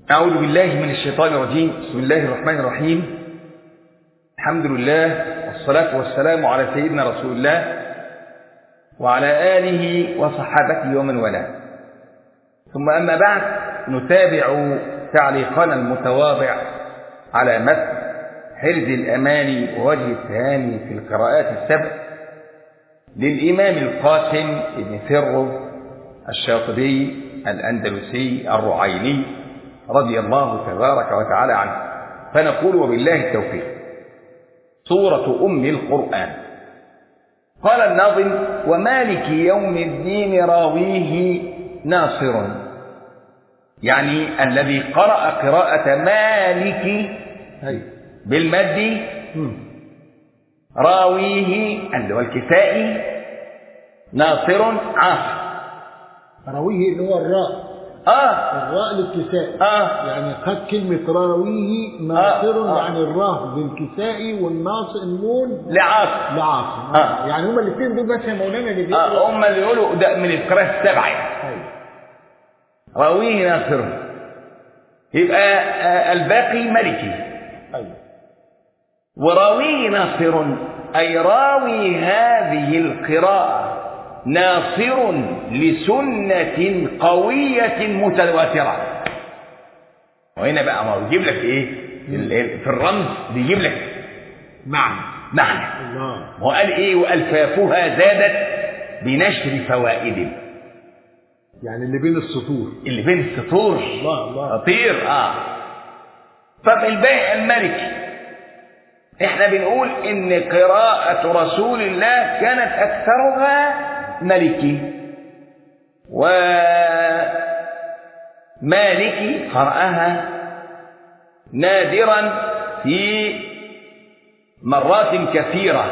أعوذ بالله من الشيطان الرجيم بسم الله الرحمن الرحيم الحمد لله والصلاة والسلام على سيدنا رسول الله وعلى آله وصحابته ومن والاه ثم أما بعد نتابع تعليقنا المتواضع على متن حرز الأماني ووجه التهاني في القراءات السبع للإمام القاسم بن فرو الشاطبي الأندلسي الرعيني رضي الله تبارك وتعالى عنه فنقول وبالله التوفيق سورة أم القرآن قال الناظم ومالك يوم الدين راويه ناصر يعني الذي قرأ قراءة مالك بالمد راويه اللي هو الكسائي ناصر عاصر راويه اللي هو الراء اه الراء للكساء اه يعني خد كلمة راويه ناصر آه. يعني الراء للكساء والناصر النون لعاصر لعاصم آه. يعني هما الاثنين دول بس يا مولانا اللي بيقولوا آه هم اللي يقولوا ده من القراءة السبعة يعني. أيوة. راويه ناصر يبقى آه الباقي ملكي أيوة. وراويه ناصر أي راوي هذه القراءة ناصر لسنة قوية متواترة وهنا بقى ما هو يجيب لك ايه ال- ال- في الرمز بيجيب لك معنى معنى الله وقال ايه والفافها زادت بنشر فوائد يعني اللي بين السطور اللي بين السطور الله الله خطير اه طب البيع الملكي احنا بنقول ان قراءة رسول الله كانت اكثرها ملكي ومالكي قرأها نادرا في مرات كثيرة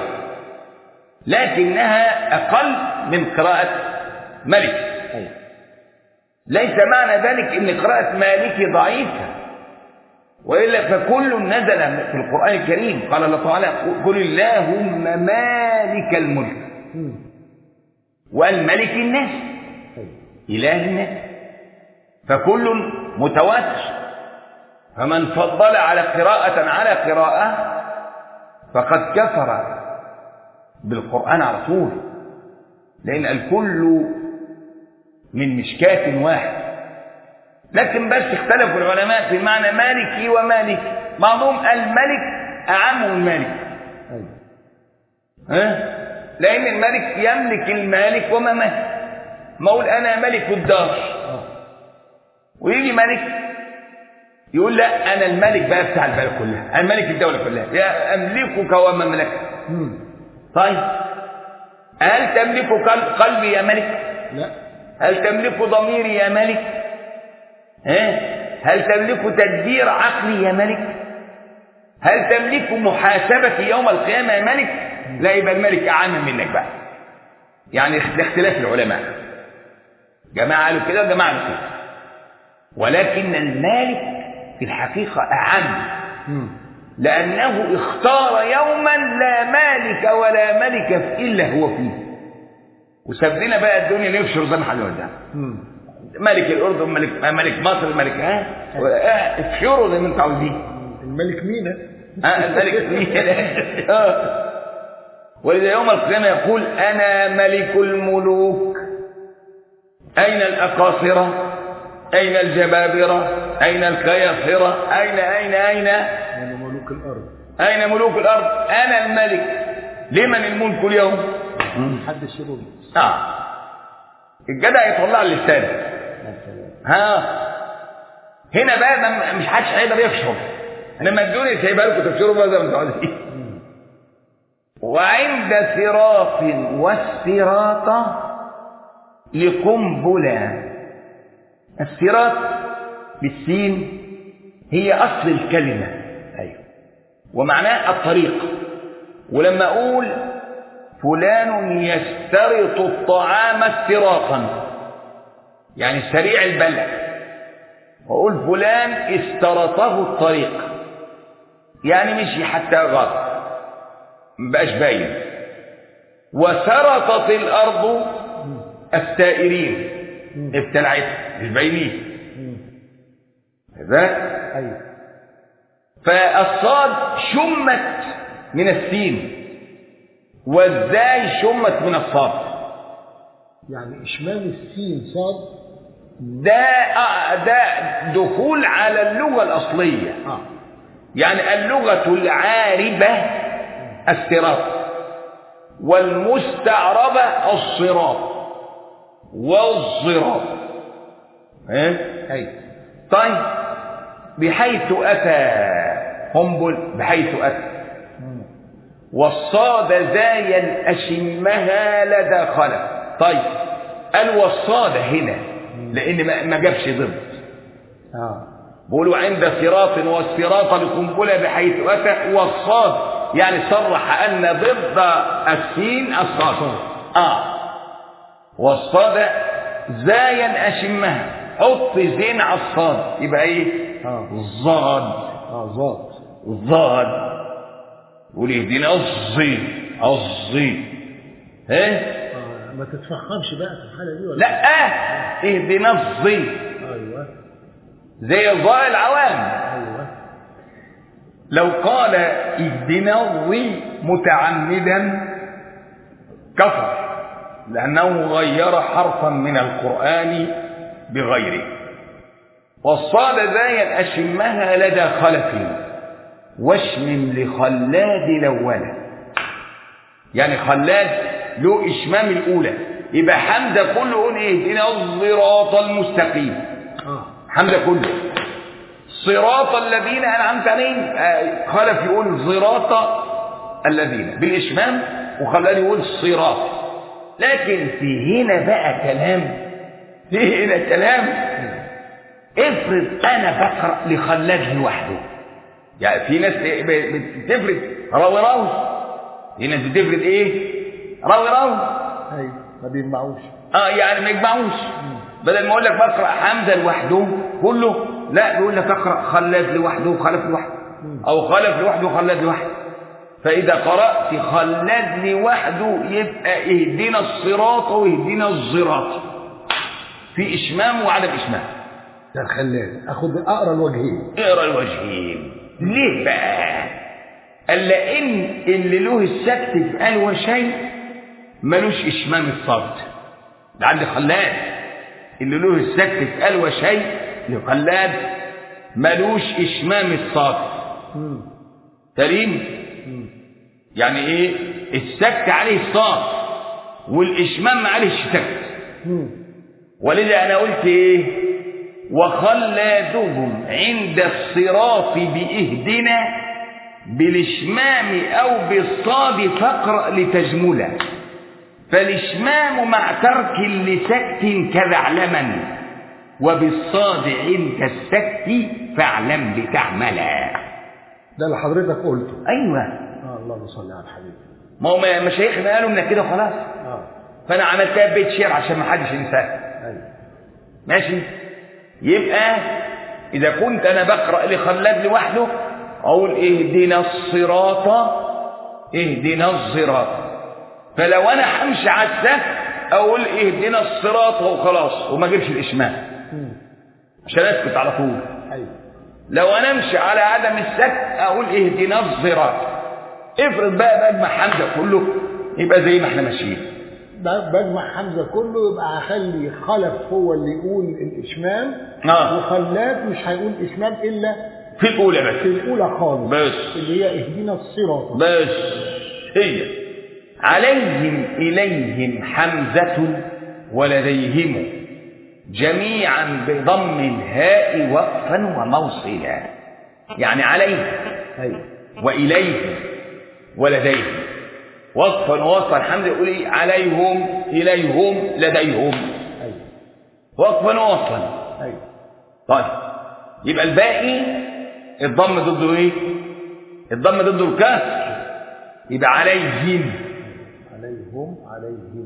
لكنها أقل من قراءة ملك أيوة. ليس معنى ذلك ان قراءة مالك ضعيفة وإلا فكل نزل في القرآن الكريم قال الله تعالى قل اللهم مالك الملك مم. والملك الناس أيوة. إله الناس فكل متواتر فمن فضل على قراءة على قراءة فقد كفر بالقرآن على طول لأن الكل من مشكاة واحد لكن بس اختلفوا العلماء في معنى مالكي ومالكي بعضهم قال ملك أعم من مالك أيوة. ها؟ لأن الملك يملك المالك وما ملك ما أقول أنا ملك الدار آه. ويجي ملك يقول لا أنا الملك بقى بتاع البلد كلها أنا ملك الدولة كلها يا أملكك وما ملكت مم. طيب هل تملك قل- قلبي يا ملك لا هل تملك ضميري يا ملك ها؟ هل تملك تدبير عقلي يا ملك هل تملك محاسبتي يوم القيامة يا ملك لا يبقى الملك أعم منك بقى يعني ده اختلاف العلماء جماعة قالوا كده وجماعة قالوا كده ولكن المالك في الحقيقة أعم مم. لأنه اختار يوما لا مالك ولا ملك إلا هو فيه وساب لنا بقى الدنيا نفشر زي ما احنا قلنا مم. ملك الأردن ملك ملك مصر ملك ها آه، افشروا زي ما انتوا عاوزين الملك مينا آه، الملك مين آه. ولذا يوم القيامة يقول أنا ملك الملوك أين الأقاصرة أين الجبابرة أين الكياصرة أين أين أين يعني ملوك الأرض أين ملوك الأرض أنا الملك لمن الملك اليوم محدش يرد آه الجدع يطلع اللسان يا سلام ها هنا بقى ما- مش حدش هيقدر يفشر انما الدنيا سايبها لكم تفشروا بقى زي ما انتوا عايزين وعند صراط والصراط لقنبلة الصراط بالسين هي أصل الكلمة أيوه ومعناه الطريق ولما أقول فلان يسترط الطعام استراطا يعني سريع البلع وأقول فلان استرطه الطريق يعني مشي حتى غاب مبقاش باين وسرطت الأرض السائرين ابتلعتها مش باينين ذاك ايوه فالصاد شمت من السين والزاي شمت من الصاد يعني اشمام السين صاد ده آه، ده دخول على اللغة الأصلية اه يعني اللغة العاربة الصراط والمستعربة الصراط والصراط إيه؟ ايوه طيب بحيث أتى قنبل بحيث أتى مم. والصاد زايا أشمها لدى خلف طيب الوصاد هنا لأن ما- ما جابش ضد اه بيقولوا عند صراط والصراط لقنبلة بحيث أتى والصاد يعني صرح أن ضد السين الصاد آه والصاد زايا أشمها حط زين على الصاد يبقى إيه؟ اه ضاد اه ضاد ضاد يقول اهدنا الظي الظي ها آه. ما تتفخمش بقى في الحاله دي ولا لا اهدنا الظي ايوه زي ضاء العوام ايوه لو قال اهدنا الظي متعمدا كفر لأنه غير حرفا من القرآن بغيره والصاد زايا أشمها لدى خلف واشمم لخلاد الأولى يعني خلاد له إشمام الأولى يبقى حمزة كله يقول اهدنا الصراط المستقيم اه حمزة كله صراط الذين أنعمت عليهم آه، خلف يقول صراط الذين بالإشمام وخلاني يقول صراط لكن في هنا بقى كلام في هنا كلام افرض أنا بقرأ لخلاد لوحده يعني في ناس بتفرد راوي راوي في ناس بتفرد ايه راوي راوي ايوه ما بيجمعوش اه يعني ما يجمعوش بدل ما اقول لك بقرا حمزه لوحده كله لا بيقول لك اقرا خلاد لوحده وخلف لوحده او خلف لوحده وخلاد لوحده فاذا قرات خلاد لوحده يبقى اهدنا الصراط واهدنا الصراط في اشمام وعدم اشمام ده الخلال اخد اقرا الوجهين اقرا الوجهين ليه بقى قال لان اللي له السكت في قال وشيء ملوش اشمام الصاد ده عند خلاد اللي له السكت في قال وشيء لخلاد ملوش اشمام الصاد مم. سليم مم. يعني ايه السكت عليه الصاد والاشمام عليه السكت مم. ولذا انا قلت ايه وخلادهم عند الصراط باهدنا بالاشمام او بالصاد فاقرا لتجملا فالاشمام مع ترك لسكت كذعلما وبالصاد عند السكت فاعلم لتعملا ده اللي حضرتك قلته ايوه اه اللهم صل على الحبيب ما هو مشايخنا قالوا لنا كده خلاص اه فانا عملتها بيت شعر عشان ما حدش ينساها ايوه ماشي يبقى إذا كنت أنا بقرأ لخلاد لوحده أقول اهدنا الصراط اهدنا الصراط فلو أنا همشي على السهل أقول اهدنا الصراط وخلاص وما أجيبش الإشمام مم. عشان أسكت على طول ايوه لو أنا أمشي على عدم السكت أقول اهدنا الصراط افرض بقى بجمع حمزة كله يبقى زي ما احنا ماشيين ب- بجمع حمزة كله يبقى هخلي خلف هو اللي يقول الإشمام آه. وخلاد مش هيقول إشمام إلا في الأولى في بس الأولى خالص بس اللي هي اهدنا الصراط بس هي عليهم إليهم حمزة ولديهم جميعا بضم الهاء وقفا وموصلا يعني عليهم أيوه وإليهم ولديهم وقفا ووصفا الحمد يقول إيه عليهم إليهم لديهم أيوه وقفا ووصفا أيوه طيب يبقى الباقي الضم ضده ايه الضم ضده الكسر يبقى عليهم عليهم عليهم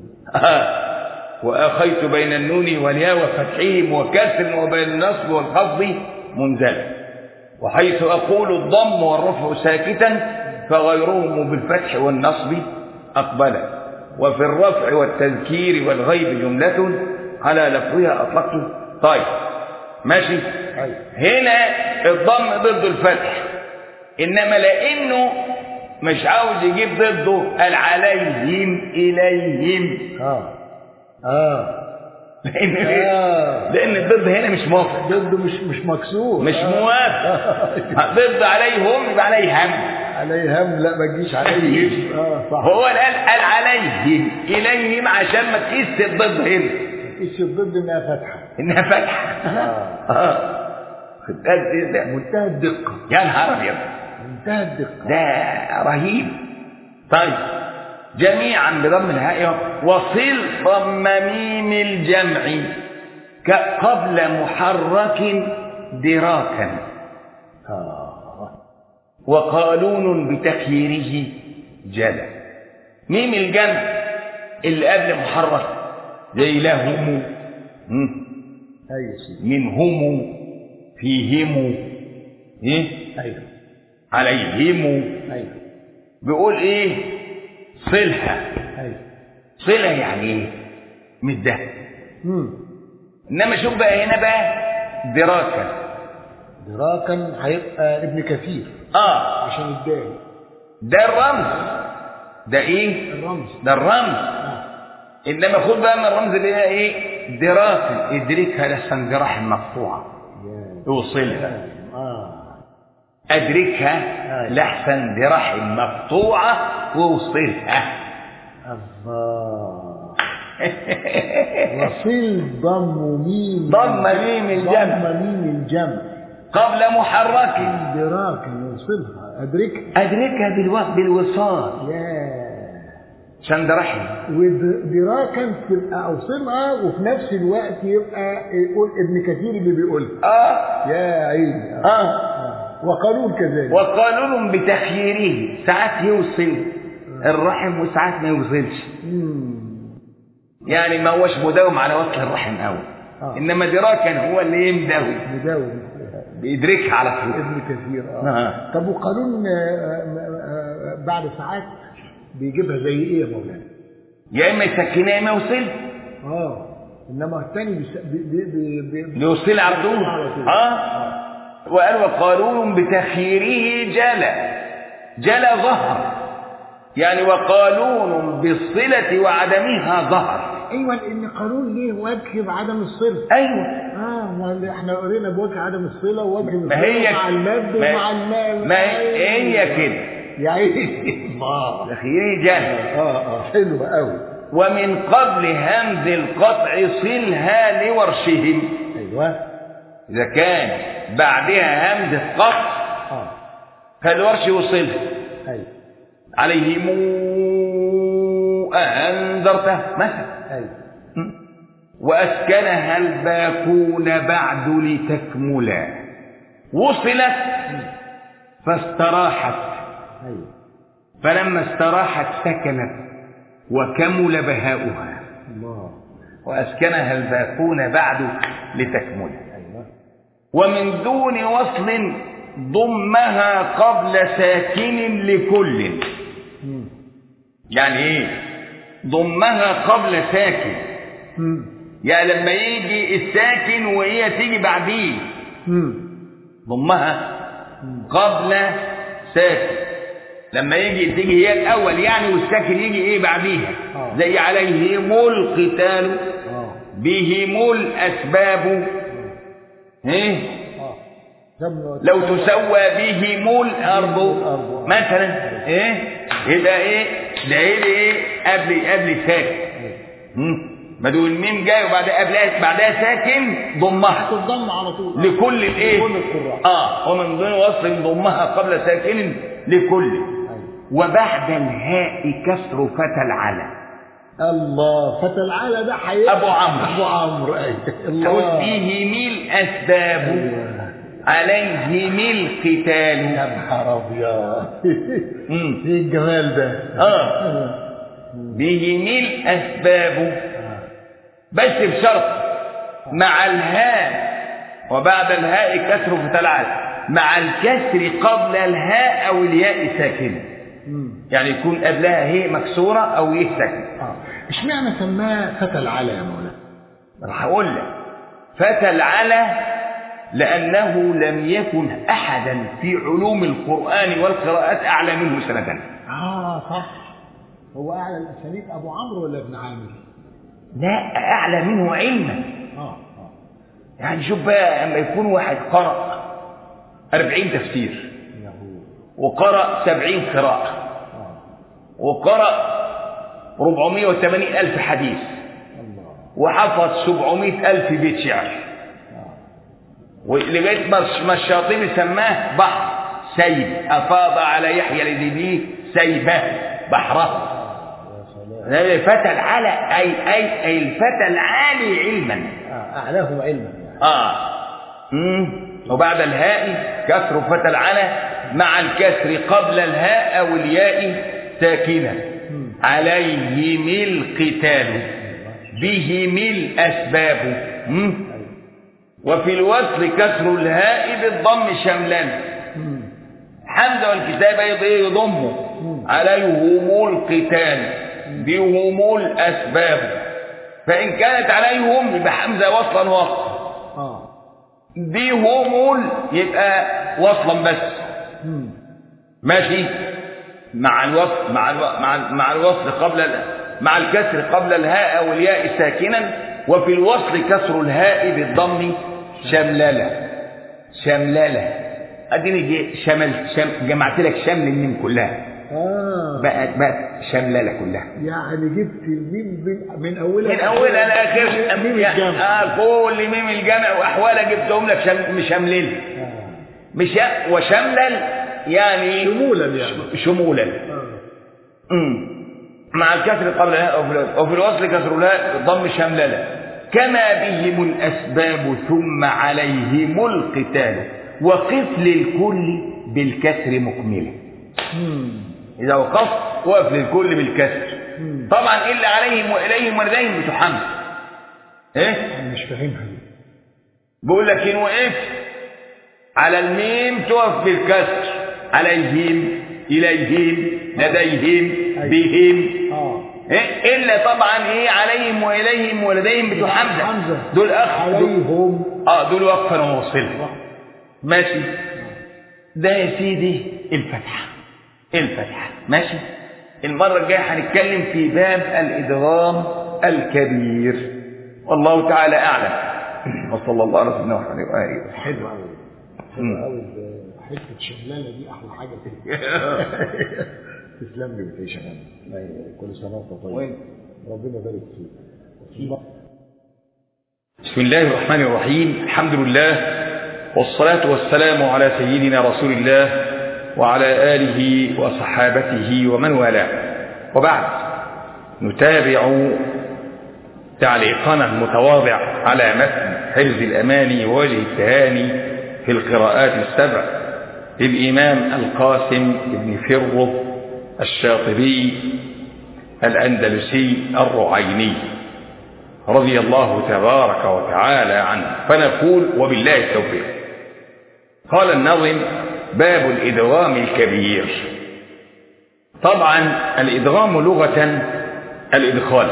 وآخيت بين النون والياء وفتحهم وكسر وبين النصب والخفض منزلا وحيث أقول الضم والرفع ساكتا فغيرهم بالفتح والنصب أقبلا وفي الرفع والتذكير والغيب جملة على لفظها أطلقت طيب ماشي أيوة. هنا الضم ضد الفتح انما لانه مش عاوز يجيب ضده قال عليهم اليهم اه اه لان آه. لان الضد هنا مش موافق ضده مش مش مكسور مش آه. موافق ضد عليهم يبقى عليهم عليه هم لا ما تجيش عليه اه صح هو قال قال عليهم اليهم عشان ما تقيس الضد هنا ايش الضد انها فتحه انها فتحه آه. اه خد بالك ده منتهى الدقه يا نهار ابيض منتهى الدقه ده رهيب طيب جميعا بضم الهاء وصل ضم ميم الجمع ك- قبل محرك دراكا اه وقانون بتخييره جلا ميم الجمع اللي قبل محرك زي لهم مم. ايوه سيدي منهم فيهم ايه ايوه عليهم ايوه بيقول ايه صلها ايوه صلة يعني ايه مش ده امم انما شوف بقى هنا بقى دراسة دراكا هيبقى ابن كثير اه عشان الدال ده الرمز ده ايه الرمز ده الرمز اه انما خد بقى من الرمز اللي هي ايه دراسة ادركها لحسن جراح مقطوعة يا اوصلها اه ادركها أيوة. لحسن جراح مقطوعة واوصلها الله وصل ضم ميم ضم ميم الجمع. ضم ميم الجمع قبل محرك دراكا يوصلها ادركها ادركها بالو- بالوصال يا عشان ده رحم ودراكا تبقى اوصلها وفي نفس الوقت يبقى يقول ابن كثير اللي بيقولها اه يا عيني آه. اه آه. وقانون كذلك وقانون بتخييره ساعات يوصل الرحم وساعات ما يوصلش مم. يعني ما هوش مداوم على وصل الرحم قوي آه. انما دراكا هو اللي يمداوي مداوم بيدركها على طول ابن كثير اه آه. طب وقانون آه، آه، آه، بعد ساعات بيجيبها زي ايه يا مولانا؟ يا اما يسكنها يا اما يوصل اه انما الثاني بيس- بي بي بي بي يوصل على طول على طول. اه وقال وقانون بتخييره جلا جلا ظهر يعني وقانون بالصلة وعدمها ظهر ايوه لان قانون ليه وجه بعدم الصله ايوه اه ما اللي احنا قرينا بوجه عدم الصله ووجه ما الصله هي مع المد ما- ومع الماء ما هي هي كده يا عيني الله تخييره جلا اه اه حلو قوي ومن قبل همز القطع صلها لورشهم ايوه إذا كان بعدها همزة قطع اه فالورش يوصلها ايوه عليهم أنذرته مثلا ايوه وأسكنها الباقون بعد لتكملا وصلت فاستراحت ايوه فلما استراحت سكنت وكمل بهاؤها الله وأسكنها الباقون بعد لتكملا ايوه ومن دون وصل ضمها قبل ساكن لكل مم. يعني ايه ضمها قبل ساكن مم. يعني لما يجي الساكن وهي تيجي بعديه مم. ضمها قبل ساكن لما يجي تيجي هي الاول يعني والساكن يجي ايه بعديها آه. زي عليهم القتال اه بهم الاسباب ايه اه زمن لو تسوى بهم الارض الأرض. مثلا ايه يبقى ايه ده ايه ايه قبل قبل ساكن مم. ما دول الميم جاي وبعد قبلها بعدها ساكن ضمها تضم على طول لكل الايه لكل القراء اه ومن دون وصل ضمها قبل ساكن لكل أيوة. وبعد الهاء كسر فتى العلى الله فتى العلا ده حقيقة أبو عمرو. ابو عمرو ايوه تقول الله بهم الاسباب أيوة. عليهم القتال يا نهار ابيض مم. ايه الجمال ده اه بهم الاسباب بس بشرط مع الهاء وبعد الهاء كسر فتى العلى مع الكسر قبل الهاء او الياء ساكنه مم. يعني يكون قبلها هي مكسورة أو يه ساكنة اه اشمعنى سماه فتى العلا يا مولانا راح أقول لك فتى العلا لأنه لم يكن أحدا في علوم القرآن والقراءات أعلى منه سندا اه صح هو اعلى الاسانيد ابو عمرو ولا ابن عامر؟ لا أعلى منه علما اه اه يعني شوف بقى أما يكون واحد قرأ أربعين تفسير يهو وقرأ سبعين قراءة اه وقرأ 480 ألف حديث الله وحفظ 700 ألف بيت شعر اه ولغاية ما ما الشاطبي سماه بحر سيب أفاض على يحيى الذبيه سيبه بحره يا سلام الفتى العالى أي أي أي الفتى العالي علما آه اعلاه علما يعني آه مم. وبعد الهاء كسر فتى العلى مع الكسر قبل الهاء أو الياء ساكنة مم. عليهم القتال بهم الأسباب مم. أيوة. وفي الوصل كسر الهاء بالضم شملا مم. حمزة والكتاب أيضا يضمه مم. عليهم القتال بهم الأسباب فإن كانت عليهم يبقى حمزة وصلا وصلا اه بهم ال- يبقى وصلا بس مم. ماشي مع الوصل مع الو... مع ال- مع الوصل قبل ال... مع الكسر قبل الهاء او الياء ساكنا وفي الوصل كسر الهاء بالضم شملله شملله اديني جي- شمل شم... جمعت لك شمل الميم كلها اه بقت بقت شملله كلها يعني جبت الميم من, من اولها من اولها لاخرها ميم يا- الجمع اه كل ميم الجمع واحوالها جبتهم لك شم... مشملل آه. مش وشملل يعني شمولا يعني شمولا آه. مم. مع الكسر قبل الهاء وفي الوصل- وفي الوصل كسر الهاء ضم شمللة كما بهم الأسباب ثم عليهم القتال وقف للكل بالكسر مكملة مم. إذا وقفت وقف للكل بالكسر مم. طبعا إلا عليهم وإليهم ولديهم بتحمل إيه أنا مش فاهمها دي بقول لك إن وقفت على الميم تقف بالكسر عليهم إليهم لديهم بهم اه إيه؟ إلا طبعا إيه عليهم وإليهم ولديهم بتوع حمزة حمزة. دول أخ دول عليهم آه دول وقفا وموصلا ماشي ده يا سيدي الفتحة الفتحة ماشي المرة الجاية هنتكلم في باب الإدغام الكبير والله تعالى أعلم وصلى الله على سيدنا محمد وآله وسلم حلو قوي مم. حلو قوي حته شغلانه دي احلى حاجه فيها تسلم لي وتعيش يا غالي كل سنه وانت طيب وين؟ ربنا يبارك فيك بسم الله الرحمن الرحيم الحمد لله والصلاة والسلام على سيدنا رسول الله وعلى آله وصحابته ومن والاه وبعد نتابع تعليقنا المتواضع على متن حرز الأماني ووجه التهاني في القراءات السبع للإمام القاسم بن فره الشاطبي الأندلسي الرعيني رضي الله تبارك وتعالى عنه فنقول وبالله التوفيق قال النظم باب الإدغام الكبير طبعا الإدغام لغة الإدخال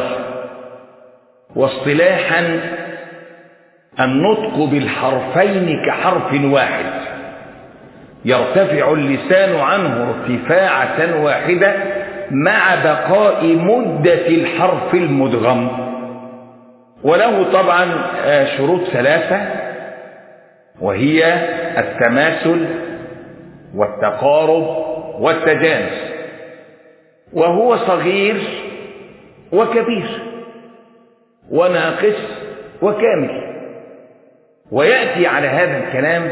واصطلاحا النطق بالحرفين كحرف واحد يرتفع اللسان عنه ارتفاعة واحدة مع بقاء مدة الحرف المدغم وله طبعا آه، شروط ثلاثة وهي التماثل والتقارب والتجانس وهو صغير وكبير وناقص وكامل ويأتي على هذا الكلام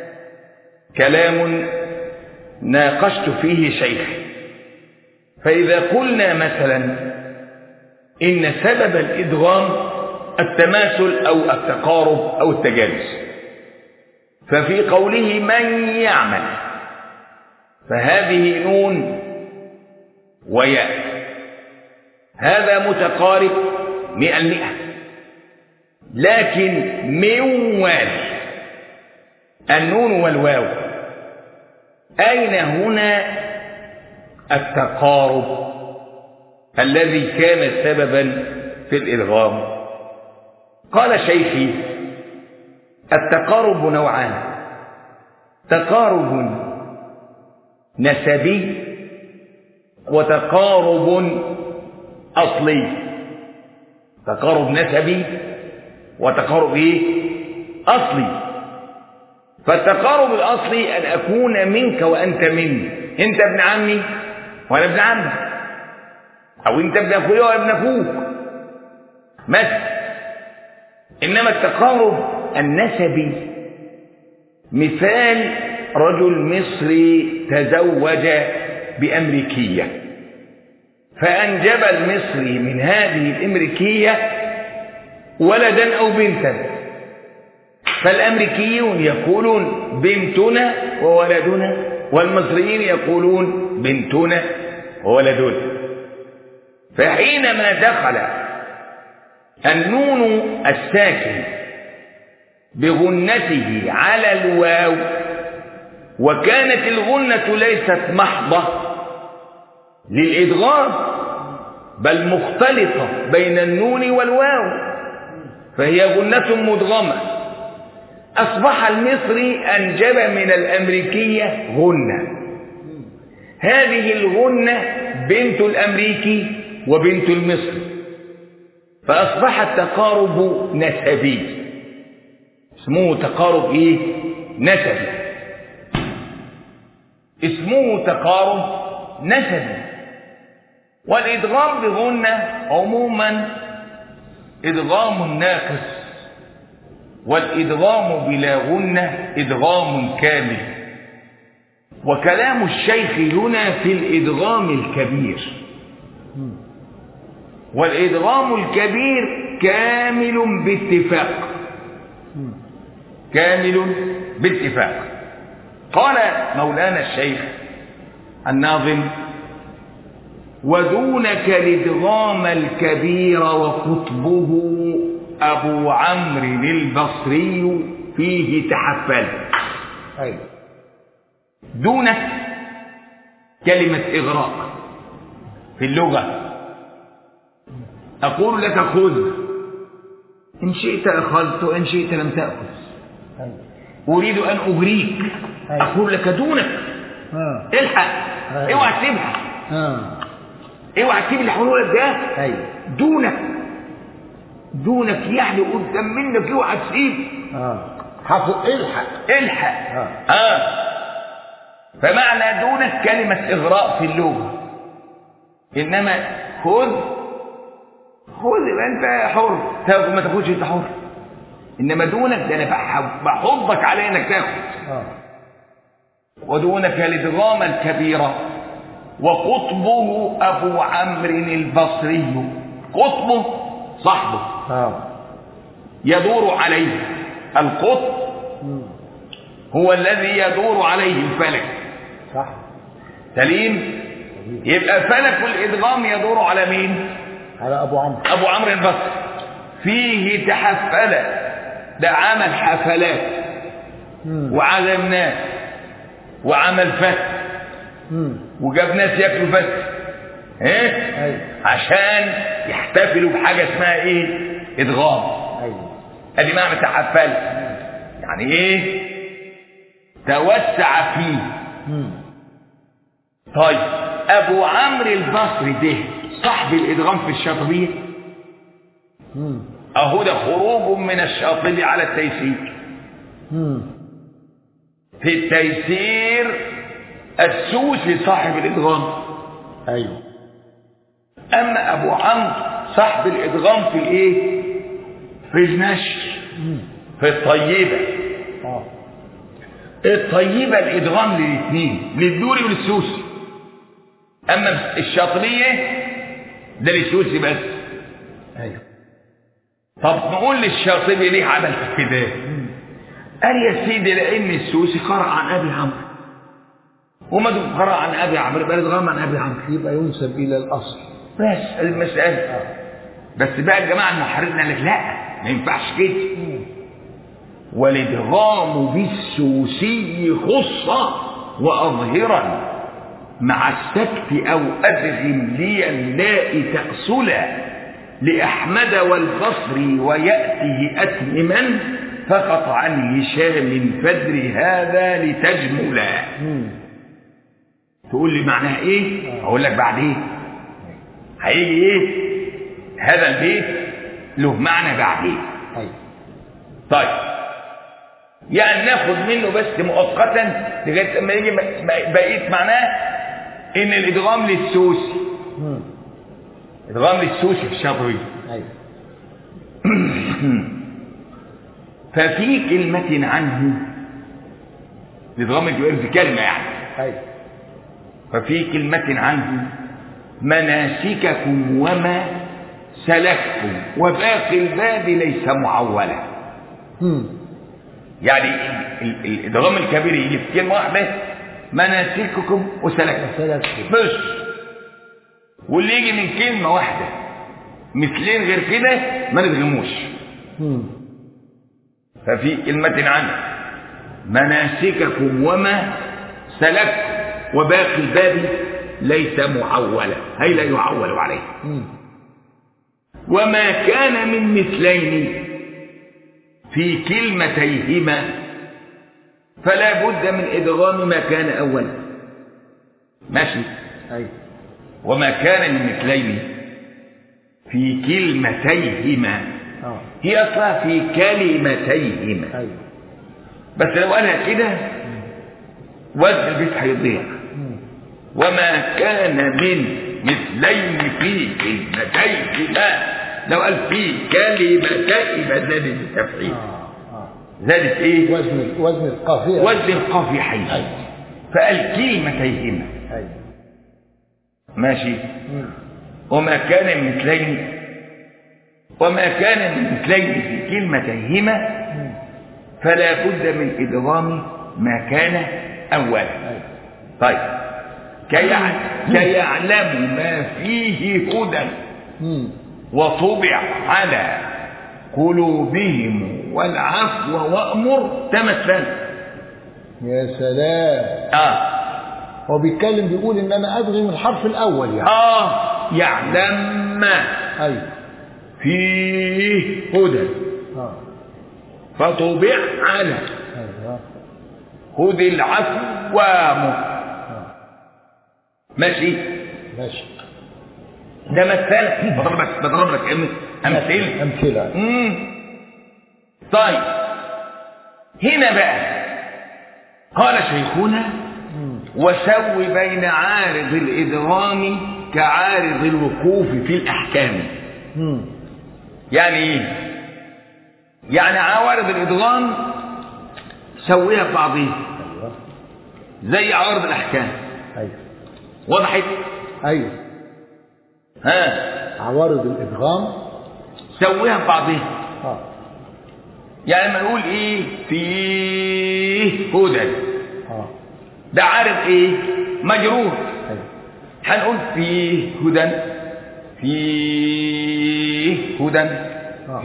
كلام ناقشت فيه شيخ فإذا قلنا مثلا إن سبب الإدغام التماثل أو التقارب أو التجانس ففي قوله من يعمل فهذه نون وياء هذا متقارب مئة المئة لكن موال النون والواو أين هنا التقارب الذي كان سببا في الإلغام قال شيخي التقارب نوعان تقارب نسبي وتقارب أصلي تقارب نسبي وتقارب إيه؟ أصلي فالتقارب الأصلي أن أكون منك وأنت مني أنت ابن عمي وأنا ابن عمك أو أنت ابن أخويا وأنا ابن أخوك مثل إنما التقارب النسبي مثال رجل مصري تزوج بأمريكية فأنجب المصري من هذه الأمريكية ولدا أو بنتا فالأمريكيون يقولون بنتنا وولدنا والمصريين يقولون بنتنا وولدنا فحينما دخل النون الساكن بغنته على الواو وكانت الغنة ليست محضة للإدغام بل مختلطة بين النون والواو فهي غنة مدغمة أصبح المصري أنجب من الأمريكية غنة هذه الغنة بنت الأمريكي وبنت المصري فأصبح التقارب نسبي اسمه تقارب إيه؟ نسبي اسمه تقارب نسبي والإدغام بغنة عموما إدغام ناقص والإدغام بلا غنة إدغام كامل وكلام الشيخ هنا في الإدغام الكبير والإدغام الكبير كامل باتفاق كامل باتفاق قال مولانا الشيخ الناظم ودونك الادغام الكبير وقطبه أبو عمرو البصري فيه تحفل أيوة دونك كلمة إغراق في اللغة أقول لك خذ إن شئت أخذت وإن شئت لم تأخذ أيوة أريد أن أغريك أيوة. أقول لك دونك آه. الحق أيوة. اوعى تسيبها آه. اوعى تسيب اللي حولك ده أيوة دونك دونك يعني قدام منك اوعى تسيب آه. حافظ الحق الحق آه. اه فمعنى دونك كلمة إغراء في اللغة إنما خذ خذ يبقى أنت حر تاخد ما تاخدش أنت حر إنما دونك ده أنا بح- بحضك على إنك تاخد آه. ودونك الادغام الكبيرة وقطبه أبو عمرو البصري قطبه صاحبه آه. يدور عليه القطب مم. هو الذي يدور عليه الفلك صح سليم يبقى فلك الادغام يدور على مين على أبو عمرو ابو عمرو البصري فيه تحفل ده عمل حفلات مم. وعزم ناس وعمل فتح مم. وجاب ناس ياكلوا فتح ايه أيوة عشان يحتفلوا بحاجه اسمها ايه ادغام أيوة ادي معنى تحفل يعني ايه توسع فيه مم. طيب ابو عمرو البصري ده صاحب الادغام في الشاطبيه مم. اهو ده خروج من الشاطبي على التيسير مم. في التيسير السوسي صاحب الادغام أيوة اما ابو عمرو صاحب الادغام في الايه في النشر مم. في الطيبه آه. الطيبه الادغام للاثنين للدوري وللسوسي اما الشاطبيه ده للسوسي بس أيوة طب نقول للشاطبي ليه عمل كده مم. قال يا سيدي لان السوسي قرأ عن ابي عمرو وما دام قرأ عن ابي عمرو يبقى الادغام عن ابي عمرو يبقى ينسب إلى الأصل بس المسألة آه. بس بقى الجماعة المحررين قال لك لا ما ينفعش كده مم. والادغام بالسوسي خصة وأظهرا مع السكت أو أدغم لي اللاء تأصلا لأحمد والبصري ويأته أتمما سقط عن هشام فدر هذا لتجملا مم. تقول لي معناها ايه اقول لك بعدين هيجي ايه هذا البيت له معنى بعدين أيوة طيب يعني ناخد منه بس مؤقتا لغايه لما يجي م- بقيه معناه ان الادغام للسوسي مم. ادغام للسوسي في الشاطبي أيوة ففي كلمة عنه الادغام الجوائر في كلمة يعني أيوة ففي كلمة عنه مناسككم وما سلكتم وباقي الباب ليس معولا مم. يعني ال- ال- الادغام الكبير يجي في كلمة واحدة مناسككم وسلكتم وسلكتم. بس واللي يجي من كلمة واحدة مثلين غير كده ما ندغموش مم. ففي كلمة عنه مناسككم وما سلكتم وباقي الباب ليس معولا هي لا يعول عليه مم. وما كان من مثلين في كلمتيهما فلا بد من ادغام ما كان اولا ماشي أيوة وما كان من مثلين في كلمتيهما آه. هي اصلها في كلمتيهما أيوة بس لو قالها كده وزن البيت هيضيع مم. وما كان من مثلين في كلمتيهما لو قال في كلمتيهما زادت التفعيل آه. آه. زادت ايه وزن وزن القافية وزن القافي حي أيوة فقال كلمتيهما أيوة ماشي مم. وما كان من مثلين وما كان من مثلين في كلمتيهما مم. فلا بد من إدغام ما كان أولا أيوة طيب كيع- كيعلم ما فيه هدى مم. وطبع على قلوبهم والعفو وأمر تمثل يا سلام آه هو بيتكلم بيقول ان انا ادغم الحرف الاول يعني آه يعلم ما ايوه فيه هدى اه فطبع على ايوه هدى العفو وأمر آه. ماشي ماشي ده مثال بضرب لك بضرب لك أم- أمثلة امثله مم. طيب هنا بقى قال شيخنا مم. وسو بين عارض الإدغام كعارض الوقوف في الأحكام مم. يعني إيه؟ يعني عوارض الإدغام سويها ببعضيها ايوه زي عوارض الأحكام ايوه وضحت؟ ايوه ها عوارض الادغام سويها ببعضيها اه يعني لما نقول إيه فيه هدى اه ده عارض إيه؟ مجرور ايوه هنقول فيه هدى فيه هدى آه.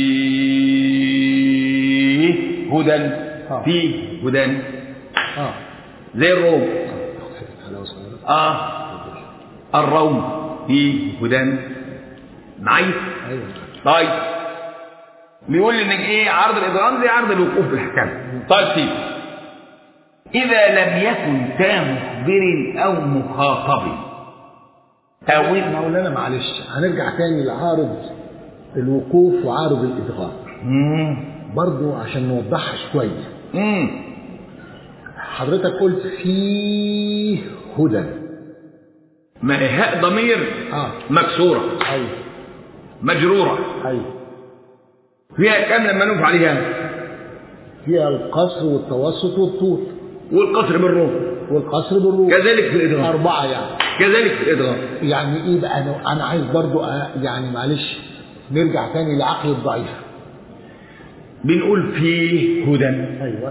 فيه هدى آه. فيه هدى اه زي الروم خلاص صغيرة. اه الروم فيه هدى معي ايوه طيب بيقول لي انك ايه عرض الادغام زي عرض الوقوف بالاحكام طيب سيب اذا لم يكن تا مخبر او مخاطب او مولانا معلش هنرجع تاني لعارض الوقوف وعارض الادغام مم. برضو عشان نوضحها شويه مم. حضرتك قلت فيه هدى ما هي هاء ضمير اه مكسورة ايوه مجرورة ايوه فيها كم لما نوف عليها فيها القصر والتوسط والطول والقصر بالروم والقصر بالروح كذلك في الإدغام أربعة يعني كذلك في الإدغام يعني إيه بقى أنا أنا عايز برضو أ- يعني معلش نرجع تاني لعقل الضعيف بنقول فيه هدى أيوه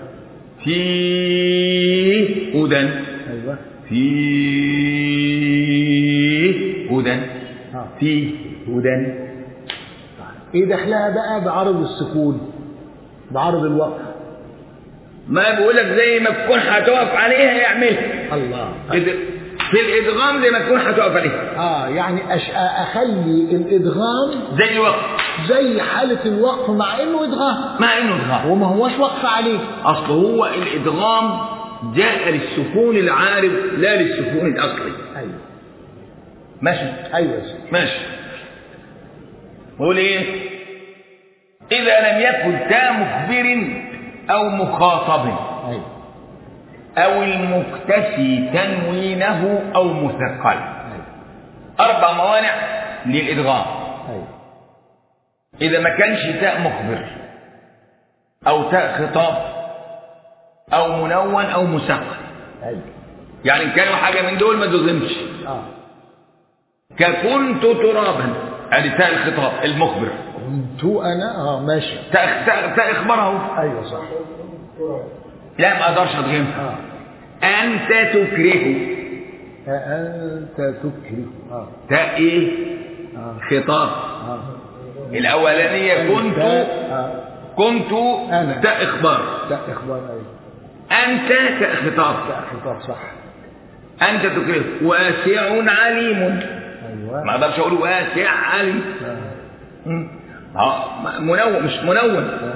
فيه هدى أيوه فيه هدى آه. فيه هدى إيه دخلها بقى بعرض السكون بعرض الوقف ما بقولك زي ما تكون هتقف عليها يعملها الله إد- في الإدغام زي ما تكون هتقف عليها اه يعني أش... اخلي الادغام زي الوقت زي حالة الوقف مع انه ادغام مع انه ادغام وما هوش وقف عليه اصل هو الادغام جاء للسكون العارض لا للسكون الاصلي ايوه ماشي ايوه يا سيدي ماشي قول ايه اذا لم يكن تاء مخبر او مخاطب ايوه او المكتسي تنوينه او مثقل ايوه اربع موانع للادغام ايوه اذا ما كانش تاء مخبر او تاء خطاب او منون او مثقل ايوه يعني إن كانوا حاجه من دول ما تظلمش اه ككنت ترابا ادي تاء الخطاب المخبر كنت انا اه ماشي تاء تاء تاء اخباره ايوه صح لا ما اقدرش اضغمها اه انت تكره أنت تكره اه تاء ايه اه خطاب اه الاولانيه كنت اه كنت أنا. تاء اخبار ده اخبار ايوه انت تاء خطاب ده خطاب صح انت تكره واسع عليم ايوه ما اقدرش اقول واسع عليم آه. مم. اه منون مش منون آه.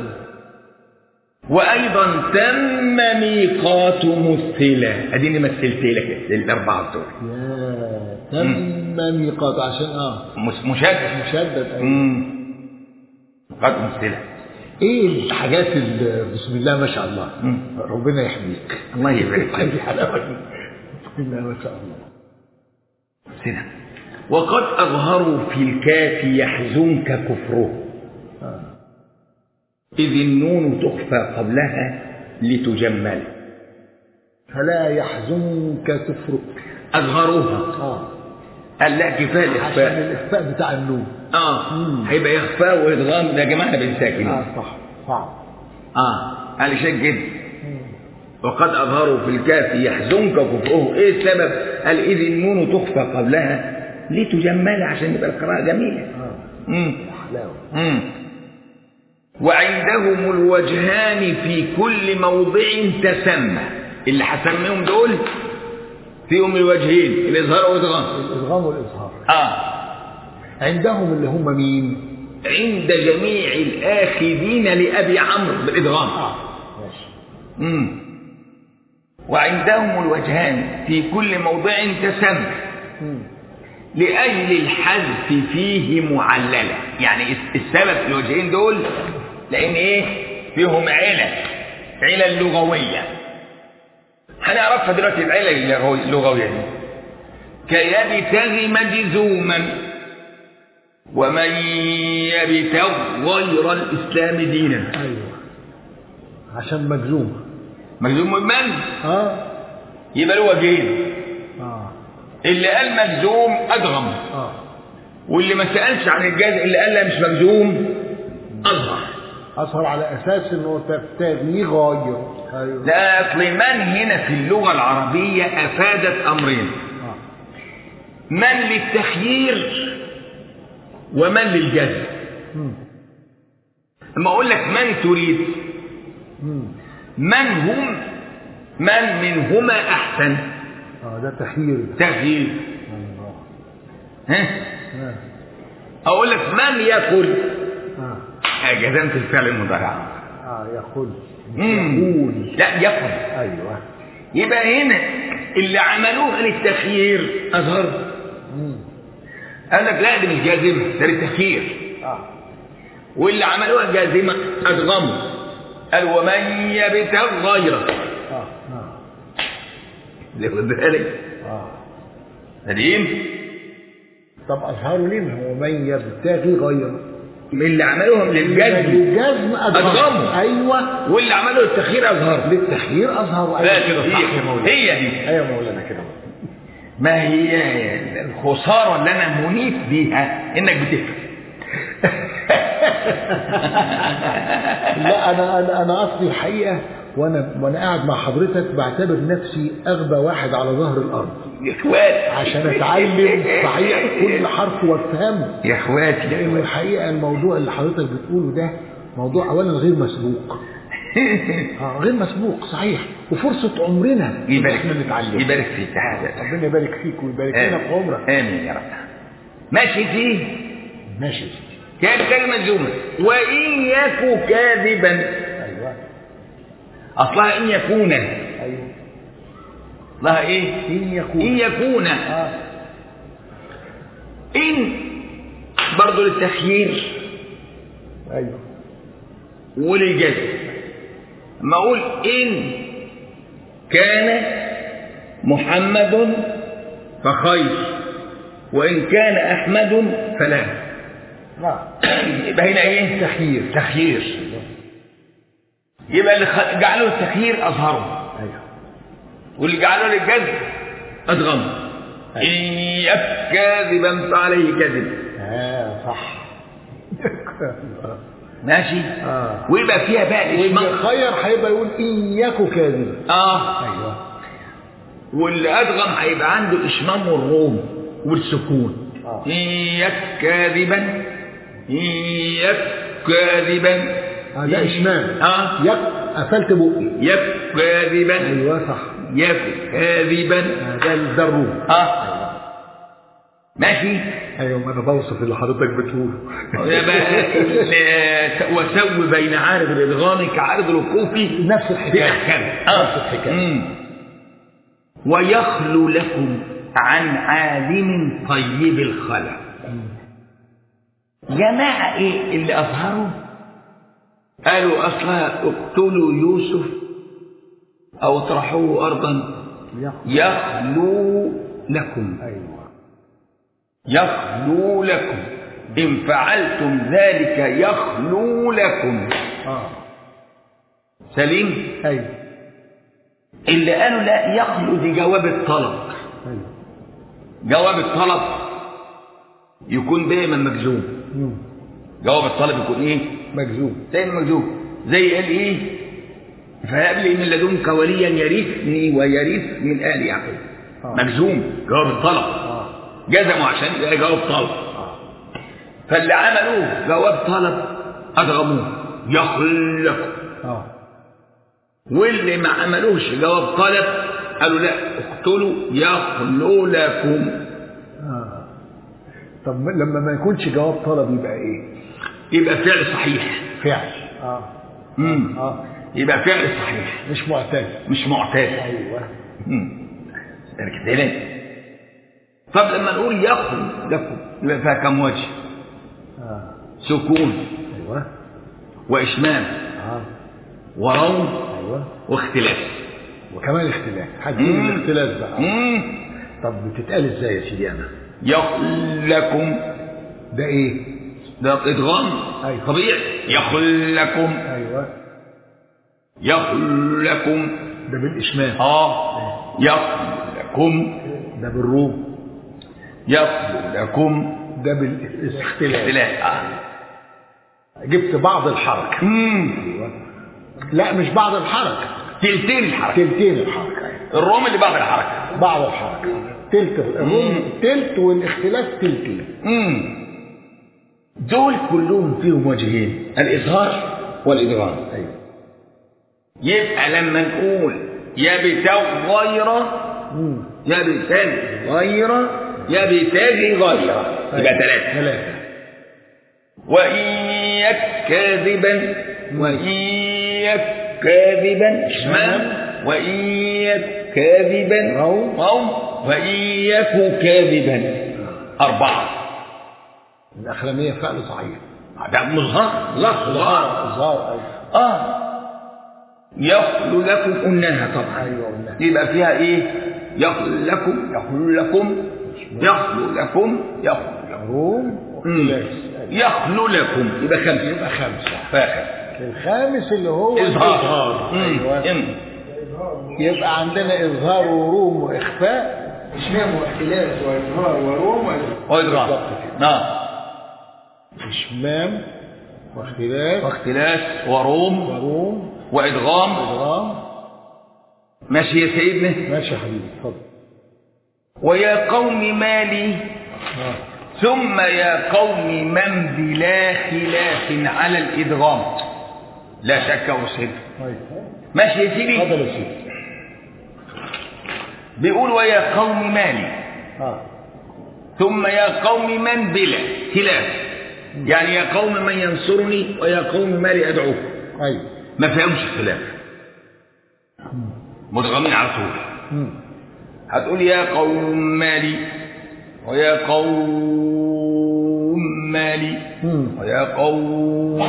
وايضا تم ميقات مثلة اديني مثلت لك الاربعه دول يا تم ميقات عشان اه مش- مشدد مشدد ايوه مم. ميقات مثلة ايه الحاجات اللي بسم الله ما شاء الله مم. ربنا يحميك الله يبارك هذه فيك حلاوه بسم الله ما شاء الله مثلة وقد اظهروا في الكاف يحزنك كفره آه. إذ النون تخفى قبلها لتجمل فلا يحزنك كفرك أظهروها اه قال لا كفاية عشان الإخفاء الاخفاء بتاع النون آه مم. هيبقى إخفاء وإدغام ده يا جماعة احنا بنساكن اه صح صعب آه علشان كده وقد أظهروا في الكاف يحزنك كفره إيه السبب؟ قال إذ النون تخفى قبلها لتجمل عشان يبقى القراءة جميلة اه مم. حلاوه مم. وعندهم الوجهان في كل موضع تسمى اللي هسميهم دول فيهم الوجهين الإظهار والإدغام الادغام والاظهار آه عندهم اللي هم مين عند جميع الآخذين لأبي عمرو بالإدغام اه ماشي مم. وعندهم الوجهان في كل موضع تسمى مم. لأجل الحذف فيه معللة يعني السبب في الوجهين دول لأن إيه فيهم علل علل لغوية هنعرفها دلوقتي العلل اللغو- اللغوية دي كيبتغي مجزوما ومن يبتغ غير الإسلام دينا ايوه عشان مجزوم مجزوم من من؟ اه يبقى له وجهين اه اللي قال مجزوم أدغم اه واللي ما سألش عن الجاز اللي قال لا مش مجزوم أظهر اظهر على اساس انه تبتغي غاير ايوه لا أصل من هنا في اللغة العربية أفادت أمرين اه من للتخيير ومن للجزم مم. لما أقول لك من تريد مم. من هم من منهما أحسن اه ده تخيير تخيير الله ها اه أقول لك من يقول اه جزمت الفعل المضارع اه يقول مم. يقول لا يقول ايوه يبقى هنا اللي عملوها للتخيير أظهر مم. قال لك لا دي مش جازمة ده للتخيير اه واللي عملوها جازمة أدغموا قال ومن يبتغ غيره اه اه واخد بالك اه سليم طب اظهروا ليه ما هو من يبتغي غيره من اللي عملوهم للجزم الجزم أدغموا. ايوه واللي عملوا التخيير أظهر للتخيير اظهر لا ايوه كده صح يا هي مولانا هي دي ايوه يا مولانا كده ما هي الخسارة اللي أنا منيت بيها إنك بتفهم لا انا انا انا اصلي الحقيقه وانا وانا قاعد مع حضرتك بعتبر نفسي اغبى واحد على ظهر الارض يا إخوات عشان اتعلم صحيح كل حرف وافهمه يا إخواتي لان الحقيقه الموضوع اللي حضرتك بتقوله ده موضوع اولا غير مسبوق آه غير مسبوق صحيح وفرصه عمرنا إن يبارك احنا نتعلم يبارك فيك يا حبيبي ربنا يبارك فيك ويبارك لنا في عمرك آمين يا رب ماشي فيه ماشي يا سيدي كان كلمة مجزومة وإن يك كاذبا ايوه أصلها إن يكون ايوه أصلها إيه؟ ان يكون إن يكون اه إن برضه للتخيير ايوه وللجزم اما اقول ان كان محمد فخير وان كان احمد فلا نعم يبقى هنا ايه تخيير تخيير يبقى اللي خ- جعلوا التخيير اظهره ايوه واللي جعلوا للجزم ادغم ان يك كاذبا فعليه كذب اه صح ماشي اه ويبقى فيها بقى واللي الاشمام خير هيبقى يقول ان يكو كاذبا اه ايوه واللي ادغم هيبقى عنده الاشمام والروم والسكون آه. إياك كاذبا إياك كاذبا اه ده اشمام اه يك قفلت بقي يك كاذبا ايوه صح يك كاذبا آه ده ده الروم اه ماشي ايوه ما انا بوصف اللي حضرتك بتقوله يبقى ال- وسوي بين عارض الادغام كعارض الوقوفي نفس في الحكايه احكام نفس الحكايه مم. ويخلو لكم عن عالم طيب الخلق جماعة ايه اللي اظهروا قالوا اصلا اقتلوا يوسف او اطرحوه ارضا يخلو لكم ايوه يخلو لكم ان فعلتم ذلك يخلو لكم اه سليم ايوه اللي قالوا لا يخلو دي جواب الطلب ايوه جواب الطلب يكون دايما مجزوم مم. جواب الطلب يكون ايه مجذوب دايما مجزوم زي قال ايه فهب لي من لدنك وليا يرثني ويرث من ال يعقوب آه. مجزوم جواب الطلب اه جزموا عشان ده جواب طلب اه فاللي عملوه جواب طلب ادغموه يخلق اه واللي ما عملوش جواب طلب قالوا لا اقتلوا يخلو لكم اه طب لما ما يكونش جواب طلب يبقى ايه يبقى فعل صحيح فعل اه مم. اه يبقى فعل صحيح مش معتاد مش معتاد ايوه مم. ذلك دليل طب لما نقول يخلو لكم يبقى فيها كم وجه اه سكون ايوه واشمام اه وروم ايوه واختلاف وكمان اختلاف هتجيب مم. الاختلاف بقى مم. طب بتتقال ازاي يا سيدي انا يخل لكم ده ايه ده ادغام أيوة. طبيعي يخل لكم ايوه يخل لكم ده بالاشمام اه يخل لكم ده بالروم يخل لكم ده بالاختلاف اختلاف اه جبت بعض الحركه مم. ايوه لا مش بعض الحركه تلتين الحركه تلتين الحركه أيوة. الروم اللي بعد الحركه بعض الحركه تلت الروم تلت والاختلاف تلتين مم. دول كلهم فيهم وجهين الإظهار والإدغام ايوه يبقى لما نقول يبتغ غيره مم. يبتغي غيره يبتغي غيره يبقى ثلاثة ثلاثه وإن يك كاذبا وإن يك كاذبا شمال وإن يك كاذبا روم. روم وإن يك كاذبا أربعة الاخرانيه فعل صحيح ده مظهر لفظ ظهر ظهر ايوه اه يخلو لكم قلناها طبعا ايوه قلنا يبقى فيها ايه يخلو لكم يخلو لكم يخلو لكم يخلو لكم روم مم. واختلاف أيوة. يخلو لكم يبقى خمسة يبقى خمسه فاخر الخامس اللي هو إظهار مم. ايوه مم. يبقى عندنا اظهار وروم واخفاء اشمام واختلاف واظهار وروم وإدغام بالظبط كده. نعم اشمام واختلاف واختلاف وروم وروم وإدغام ادغام ماشي يا سيدنا ماشي يا حبيبي اتفضل ويا قوم مالي اه ثم يا قوم من بلا خلاف على الإدغام لا شك وصدق طيب ماشي يا سيدي اتفضل يا سيدي بيقول ويا قوم مالي اه ثم يا قوم من بلا خلاف يعني يا قوم من ينصرني ويا قوم ما لي ادعوكم ايوه ما فيهمش اختلاف مدغمين على طول مم. هتقول يا قوم مالي ويا قوم مالي مم. ويا قوم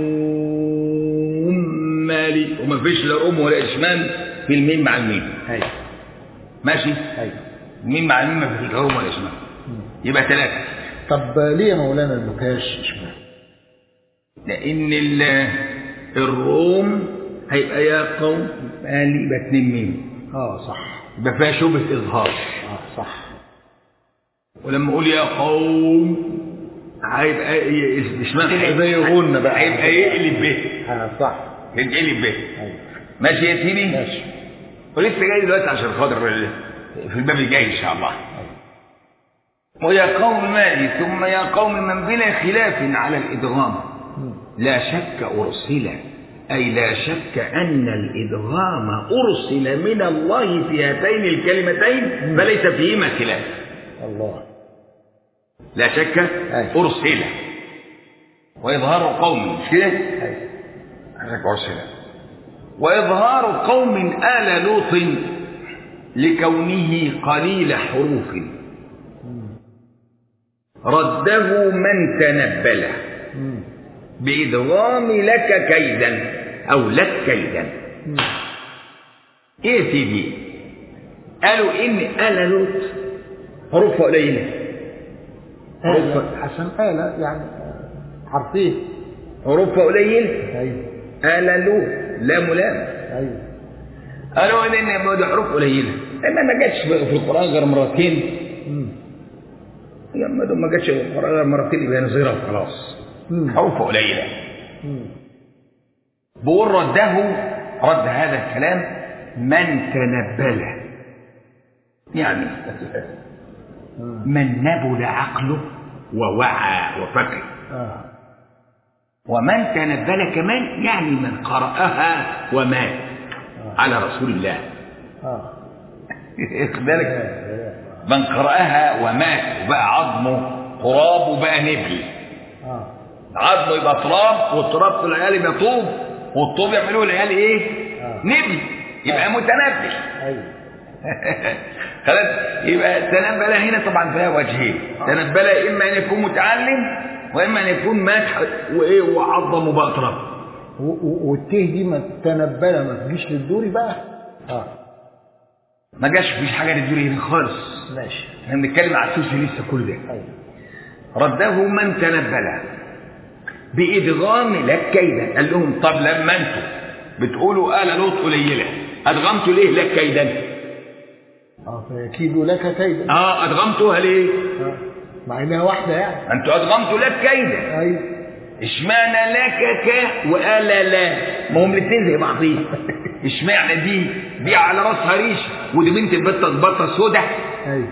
مالي وما فيش لا ام ولا اشمام في الميم مع الميم ايوه ماشي ايوه الميم مع الميم ما فيش لا ام ولا اشمام يبقى ثلاثة طب ليه يا مولانا ما فيهاش اشمعنى؟ لأن ال- الروم هيبقى يا قوم مالي يبقى اتنين ميم اه صح يبقى فيها شبهة إظهار اه صح ولما اقول يا قوم هيبقى ي- اشمعنى كده هيبقى- زي غنة بقى. هيبقى يقلب به اه صح يتقلب به ايوه ماشي يا سيدي ماشي ولسه جاي دلوقتي عشان خاطر ال- في الباب الجاي ان شاء الله ويا قوم مالي ثم يا قوم من بلا خلاف على الادغام مم. لا شك ارسل اي لا شك ان الادغام ارسل من الله في هاتين الكلمتين فليس فيهما خلاف الله لا شك أي. أرسل وإظهار قوم مش كده؟ ايوه شك أرسل وإظهار قوم آل لوط لكونه قليل حروف رده من تنبل مم. بإدغام لك كيدا أو لك كيدا مم. إيه يا سيدي؟ قالوا إن آل لوط حروفها قليلة آلة عشان آلة يعني آه، حرفين حروفها قليلة ايوه آل لوط لام لام ايوه قالوا ان ان ده حروف قليله لما ما جاتش في القران غير مرتين مم. لما ده ما جاتش في القران غير مرتين يبقى نظيرها وخلاص مم. حروف قليله مم. بقول رده رد هذا الكلام من تنبل يعني مم. من نبل عقله ووعى وفكر اه ومن تنبل كمان يعني من قرأها ومات على رسول الله اه واخد بالك آه. من قرأها ومات وبقى عظمه تراب وبقى نبل اه عظمه يبقى تراب والتراب في العيال يبقى طوب والطوب يعملوه العيال ايه؟ آه. نبل يبقى متنبل ايوه خلاص يبقى تنبل هنا طبعا فيها وجهين تنبل اما ان يكون متعلم واما ان يكون مات وايه وعظم وبقى تراب و- و- والته دي ما تنبله ما تجيش للدوري بقى اه ما جاش فيش حاجه للدوري هنا خالص ماشي احنا بنتكلم على السوسي لسه كل ده ايوه رده من تنبل بإدغام لك كيدا قال لهم طب لما انتوا بتقولوا آل لوط قليلة أدغمتوا ليه لك كيدا اه فيكيد لك كيدا اه أدغمتوها ليه آه. مع انها واحده يعني انتوا أدغمتوا لك كيدا ايوه اشمعنى لك ك وآل لا ما هم الاثنين زي بعضين اشمعنى دي دي على راسها ريش ودي بنت البطة البطة سودة ايوه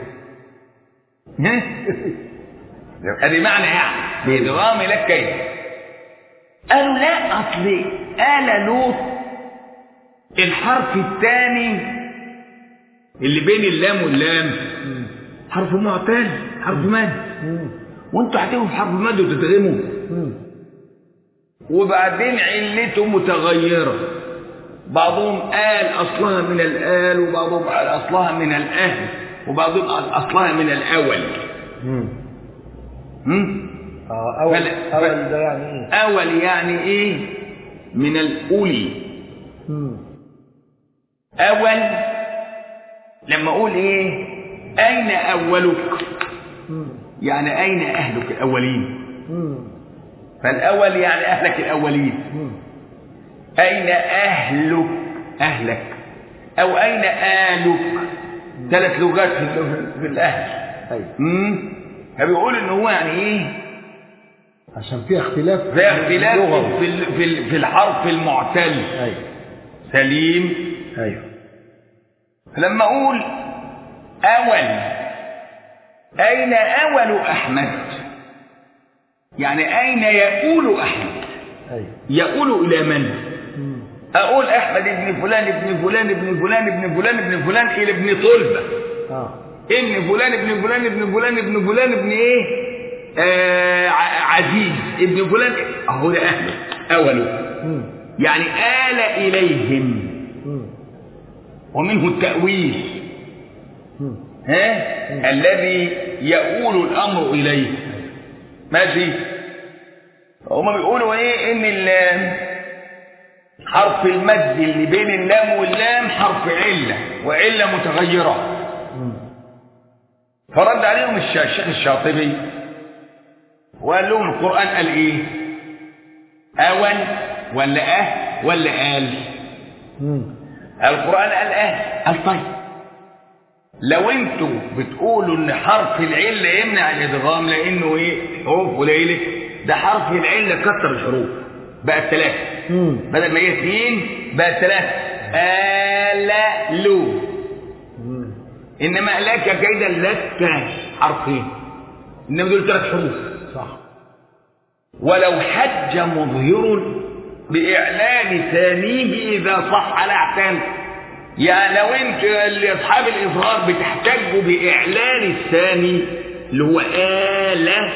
ها؟ ادي معنى يعني بإدغام لك كيدا قالوا لا اصل آل لوط الحرف الثاني اللي بين اللام واللام مم. حرف معتل حرف مد مم. وانتوا هتقولوا في حرف مد وتتغموا مم. وبعدين علته متغيرة بعضهم قال أصلها من الآل وبعضهم قال أصلها من الأهل وبعضهم قال أصلها من الأول مم. هم؟ اه اول فلا- اول فلا- ده يعني ايه أول يعني إيه من الأولي مم. أول لما أقول إيه أين أولك مم. يعني أين أهلك الأولين مم. فالأول يعني أهلك الأولين مم. أين أهلك أهلك أو أين آلك ثلاث لغات في, في الأهل ايوه امم فبيقول إن هو يعني إيه عشان في اختلاف في اختلاف لغوي. في ال- في ال- في الحرف المعتل ايوه سليم ايوه لما أقول أول أين أول أحمد يعني أين يقول أحمد ايوه يقول إلى من مم. أقول أحمد ابن فلان ابن فلان ابن فلان ابن فلان ابن فلان إلى ابن طلبة اه ابن فلان ابن فلان ابن فلان ابن فلان ابن ايه آه ع- عزيز ابن فلان اهو ده اهله اوله مم. يعني آل إليهم مم. ومنه التأويل مم. ها الذي يؤول الأمر إليه ماشي هما بيقولوا ايه ان ال- حرف المد اللي بين اللام واللام حرف علة وعلة متغيرة مم. فرد عليهم الش- الشيخ الشاطبي وقال لهم القرآن قال ايه اول ولا اه ولا قال مم. القرآن قال اه قال طيب لو انتوا بتقولوا ان حرف العلة يمنع الادغام لانه ايه حروف قليلة ده حرف العلة كتر الحروف بقت ثلاثة مم. بدل ما هي اثنين بقت ثلاثة آل لو مم. انما لك كيدا لك حرفين انما دول ثلاث حروف صح ولو حج مظهر بإعلان ثانيه إذا صح لا اعتمد يعني لو انت اللي اصحاب الاظهار بتحتجوا باعلان الثاني اللي هو آلة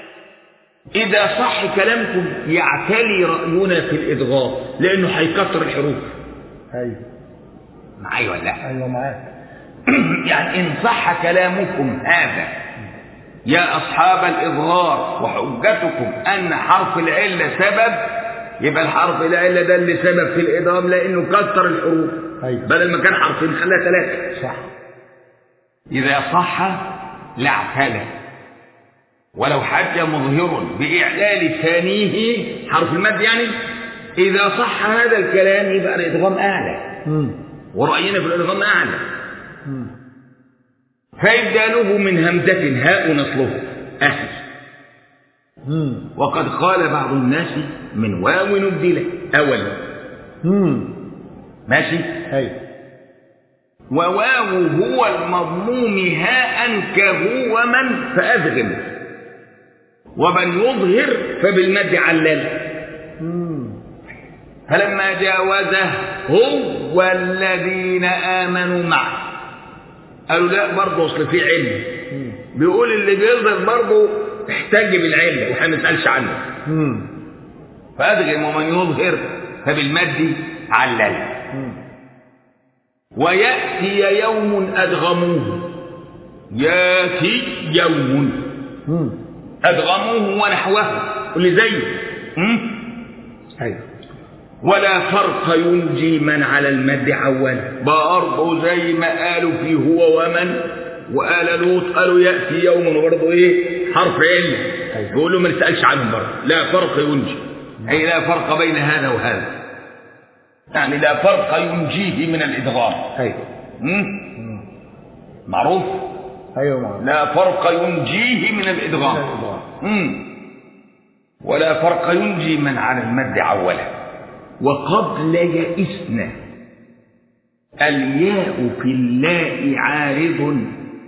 إذا صح كلامكم يعتلي رأينا في الإدغام لأنه هيكسر الحروف ايوه معايا ولا لا؟ ايوه معاك يعني إن صح كلامكم هذا يا أصحاب الإظهار وحجتكم أن حرف العلة سبب يبقى الحرف العلة ده اللي سبب في الإدغام لأنه كسر الحروف أيوة. بدل ما كان حرفين خلاها ثلاثة صح إذا صح لاعتلى ولو حج مظهر بإعلال ثانيه حرف المد يعني إذا صح هذا الكلام يبقى الإدغام أعلى مم. ورأينا في الإدغام أعلى مم. فإبداله من همزة هاء نصله أهل مم. وقد قال بعض الناس من واو نبدله أول مم. ماشي ايوه وواو هو المضموم هاء كهو ومن فأذغم ومن يظهر فبالمد علل مم. فلما جاوزه هو والذين آمنوا معه قالوا لا برضه أصل في علم مم. بيقول اللي بيظهر برضه احتج بالعلة واحنا ما نسألش عنه مم. فأدغم ومن يظهر فبالمد علل مم. ويأتي يوم أدغموه ياتي يوم مم. أدغموه ونحوه اللي زيه م? ايوه ولا فرق ينجي من على المد عولا برضه زي ما قالوا في هو ومن وآل لوط قالوا يأتي يوم وبرضه إيه حرف علة أيوة. بيقول له ما نسألش عنهم برضه لا فرق ينجي أي لا فرق بين هذا وهذا يعني لا فرق ينجيه من الإدغام ايوه م? مم. معروف ايوه معاك لا فرق ينجيه من من الإدغام الإدغام. مم. ولا فرق ينجي من على المد عولا وقبل يئسن الياء في اللاء عارض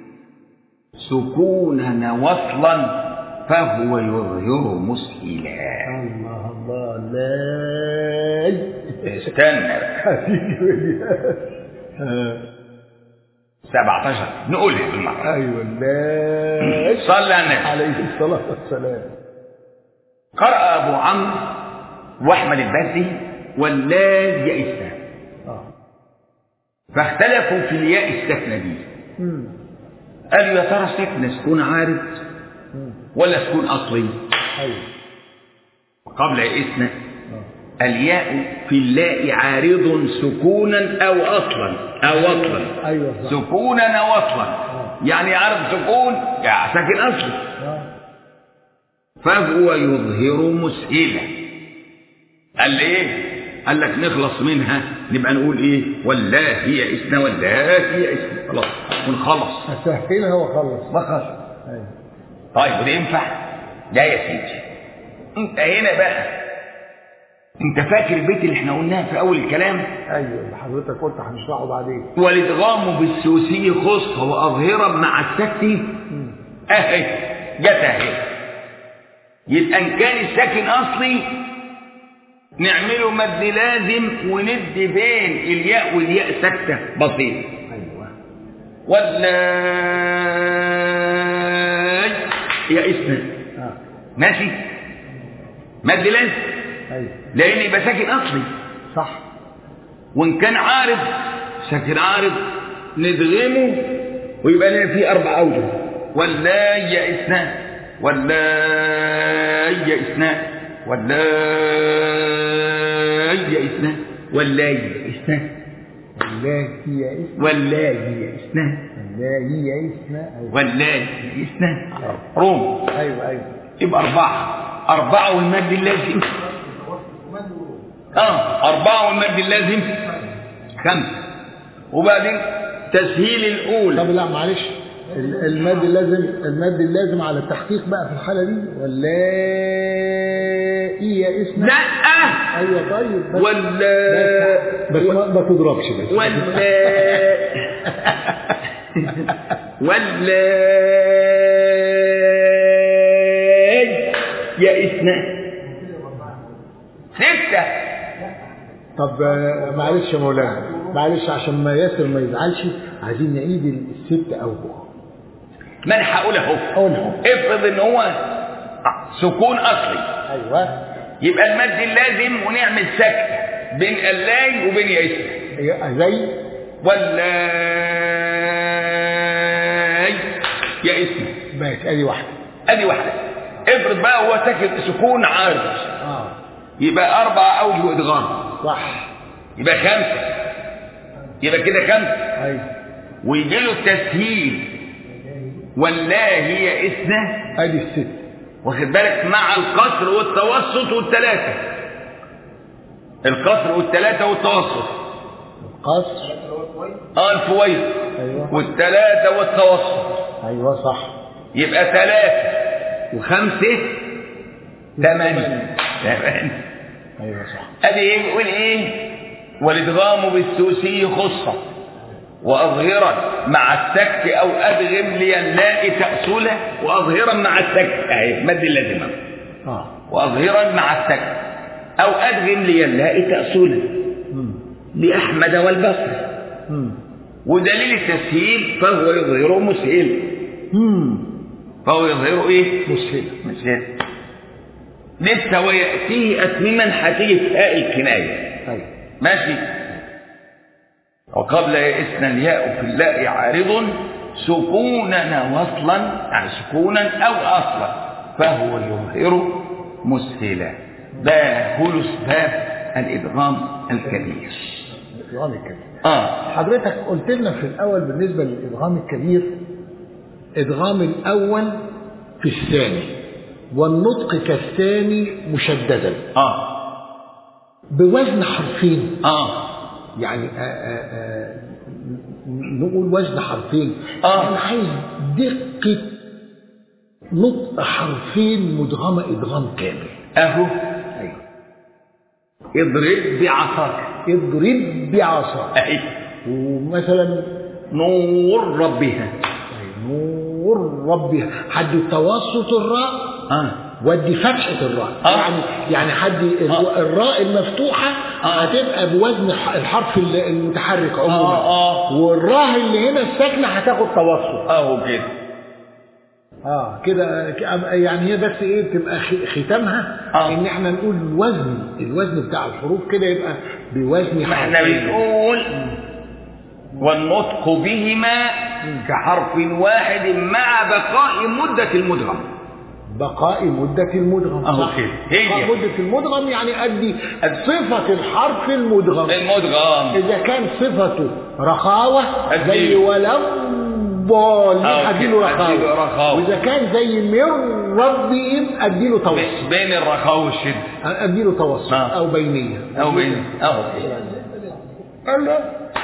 سكونا وصلا فهو يظهر مسهلا الله الله لا استنى بقى. حبيبي آه. 17 نقولها بالمرة ايوه لا صلى على النبي عليه الصلاه والسلام قرأ أبو عمرو وأحمد البزي واللام يئسن اه فاختلفوا في الياء الساكنة دي مم. قالوا يا ترى ساكنة سكون عارض مم. ولا سكون أصلي ايوه قبل يئسن اه الياء في اللاء عارض سكونا أو أصلا أو أصلا ايوه صح سكونا أو أصلا يعني عارض سكون يعني ساكن أصلي آه. فهو يظهر مسهلا قال لي ايه قال لك نخلص منها نبقى نقول ايه والله هي اسنا والله هي اسنا خلاص ونخلص اسهلها واخلص بخلص ايوه طيب وده ينفع لا يا سيدي انت هنا بقى انت فاكر البيت اللي احنا قلناه في اول الكلام ايوه اللي حضرتك قلت هنشرحه بعدين والادغام بالسوسي خصفه واظهرا مع السكت مم. اهي جت اهي يبقى ان كان الساكن اصلي نعمله مد لازم وندي بين الياء والياء سكته بسيط ايوه ولا يا اسم ماشي مد لازم ايوه لان يبقى ساكن اصلي صح وان كان عارض ساكن عارض ندغمه ويبقى لنا فيه اربع اوجه ولا يئسنا ولا يئسنا ولا يئسنا ولا يئسنا والله هي اسم ولا يئسنا والله هي اسم ايوه ولا يئسنا روم ايوه ايوه يبقى أربعة أربعة والمد اللازم آه أربعة والمد اللازم خمسة وبعدين تسهيل الأولى طب لا معلش ال- المد اللازم المد اللازم على التحقيق بقى في الحاله دي ولا هي اسم لا ايوه طيب بس ولا بس ما, ما تضربش بس ولا ولا يا إثنان ستة طب آه، معلش يا مولانا معلش عشان ما ياسر ما يزعلش عايزين نعيد الست اوجه ما انا هقول اهو قولهم افرض ان هو سكون اصلي ايوه يبقى المد اللازم ونعمل سكت بين اللاي وبين يئسنا أيوة، زي ولا يئسنا ماشي ادي واحده ادي واحده افرض بقى هو ساكن سكون عارض اه يبقى اربع اوجه ادغام صح يبقى خمسه يبقى كده خمسه ايوه ويجي له التسهيل ولا هي اثنى ادي الست واخد بالك مع القصر والتوسط والثلاثه القصر والثلاثه والتوسط قصر اه الفويض ايوه والثلاثه والتوسط ايوه صح يبقى ثلاثه وخمسه ثمانيه ثمانيه ايوه صح ادي ايه بيقول ايه والادغام بالسوسي خصه واظهرا مع السكت او ادغم لينلاقي تاصله واظهرا مع السكت اهي مد اللازمه اه واظهرا مع السكت او ادغم لينلاقي تاصله امم لاحمد والبصري امم ودليل التسهيل فهو يظهر مسهل امم فهو يظهر ايه مسهل مسهل لسه وياتيه اتمما هتيجي في هاء الكنايه ايوه ماشي وقبل يئسنا الياء في اللاء عارض سكونا وصلا يعني سكونا او اصلا فهو يظهر مسهلا ده هلس باب الادغام الكبير الادغام الكبير اه حضرتك قلت لنا في الاول بالنسبه للادغام الكبير ادغام الاول في الثاني والنطق كالثاني مشددا اه بوزن حرفين اه يعني آآ آآ نقول وزن حرفين آه. انا عايز دقه نطق حرفين مدغمه ادغام كامل اهو ايوه اضرب بعصاك اضرب بعصا اهي ومثلا نور ربها نور ربها حد توسط الراء اه ودي فتحة الراء آه. يعني يعني حد ال- آه. الراء المفتوحة آه. هتبقى بوزن ح- الحرف ال- المتحرك عموما آه، آه. والراء اللي هنا الساكنة هتاخد توسط اهو كده اه كده ك- يعني هي بس ايه تبقى خ- ختامها آه. ان احنا نقول الوزن الوزن بتاع الحروف كده يبقى بوزن ما احنا حرفين. بنقول والنطق بهما كحرف واحد مع بقاء مدة المدغم بقاء مدة المدغم أهو صح. كده. هي. بقاء مدة المدغم يعني أدي صفة الحرف المدغم المدغم إذا كان صفته رخاوة أديله. زي ولم ضالين أو أديله كده. رخاوة أديله رخاوة. وإذا كان زي من ربهم أديله توسط بين- بين الرخاء والشدة أديله توسط آه. أو بينية أو بين أهو كده الله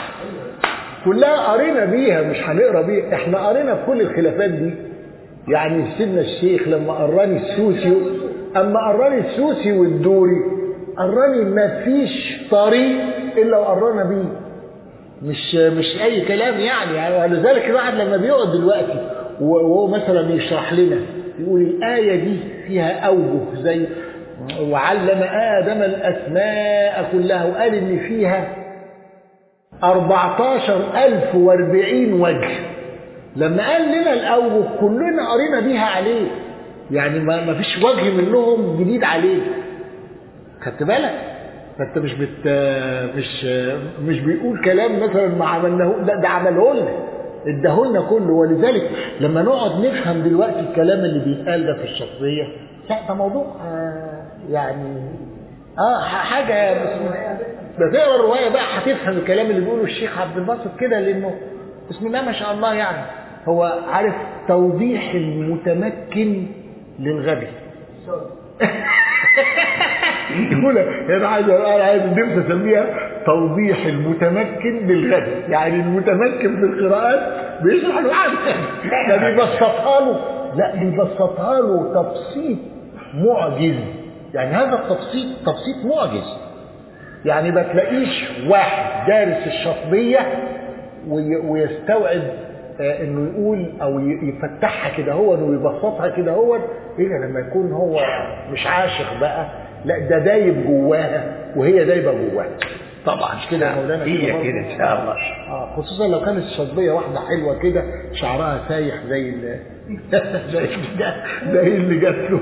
كلها قرينا بيها مش هنقرا بيها احنا قرينا في كل الخلافات دي يعني سيدنا الشيخ لما قراني السوسي اما قراني السوسي والدوري قراني ما فيش طريق الا وقرانا بيه مش مش اي كلام يعني, يعني ولذلك الواحد لما بيقعد دلوقتي وهو مثلا يشرح لنا يقول الايه دي فيها اوجه زي وعلم ادم الاسماء كلها وقال ان فيها 14040 وجه لما قال لنا الأوجه كلنا قرينا بيها عليه يعني ما ما فيش وجه منهم جديد عليك خدت بالك فانت مش بت مش مش بيقول كلام مثلا ما عملناه لا ده عمله لنا اداهولنا كله ولذلك لما نقعد نفهم دلوقتي الكلام اللي بيتقال ده في الشخصيه لا ده موضوع آه، يعني اه ح- حاجه ده تقرا الروايه بقى هتفهم الكلام اللي بيقوله الشيخ عبد الباسط كده لانه بسم الله ما شاء الله يعني هو عارف توضيح المتمكن للغبي يقول انا عايز انا عايز النفس اسميها توضيح المتمكن للغبي يعني المتمكن في القراءات بيشرح له حاجه ده بيبسطها له لا بيبسطها له تبسيط معجز يعني هذا التبسيط تبسيط معجز يعني ما تلاقيش واحد دارس الشطبيه وي- ويستوعب آه، انه يقول او ي- يفتحها كده هو ويبسطها كده هو الا لما يكون هو مش عاشق بقى لا ده دايب جواها وهي دايبه جواها طبعا مش كده يا مولانا هي برضه؟ كده ان شاء الله اه خصوصا لو كانت الشطبيه واحده حلوه كده شعرها سايح زي ال زي اللي جات- زي اللي جات له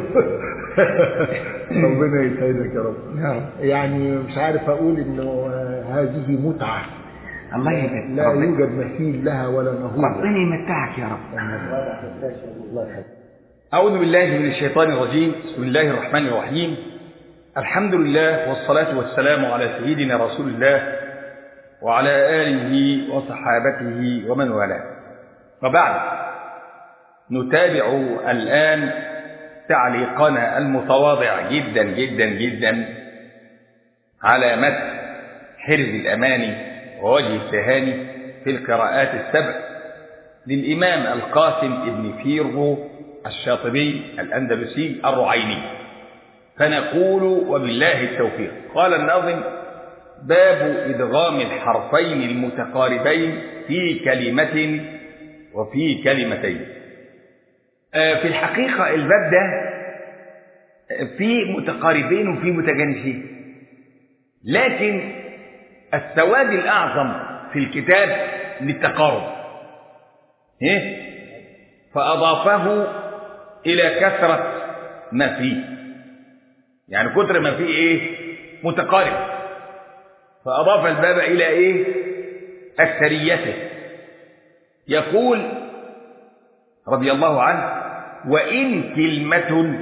ربنا يسعدك يا رب يا رب يعني مش عارف اقول انه آه، هذه متعه الله يبارك لا ربنا- يوجد مثيل لها ولا نظير ربنا يمتعك يا رب الله يخليك أعوذ بالله من الشيطان الرجيم بسم الله الرحمن الرحيم الحمد لله والصلاة والسلام على سيدنا رسول الله وعلى آله وصحابته ومن والاه وبعد نتابع الآن تعليقنا المتواضع جدا جدا جدا على متن حرز الأماني ووجه التهاني في القراءات السبع للإمام القاسم ابن فيرو الشاطبي الأندلسي الرعيني فنقول وبالله التوفيق قال الناظم باب إدغام الحرفين المتقاربين في كلمة وفي كلمتين آه، في الحقيقة الباب ده في متقاربين وفي متجانسين لكن السواد الأعظم في الكتاب للتقارب إيه؟ فأضافه إلى كثرة ما فيه يعني كتر ما فيه إيه متقارب فأضاف الباب إلى إيه أكثريته يقول رضي الله عنه وإن كلمة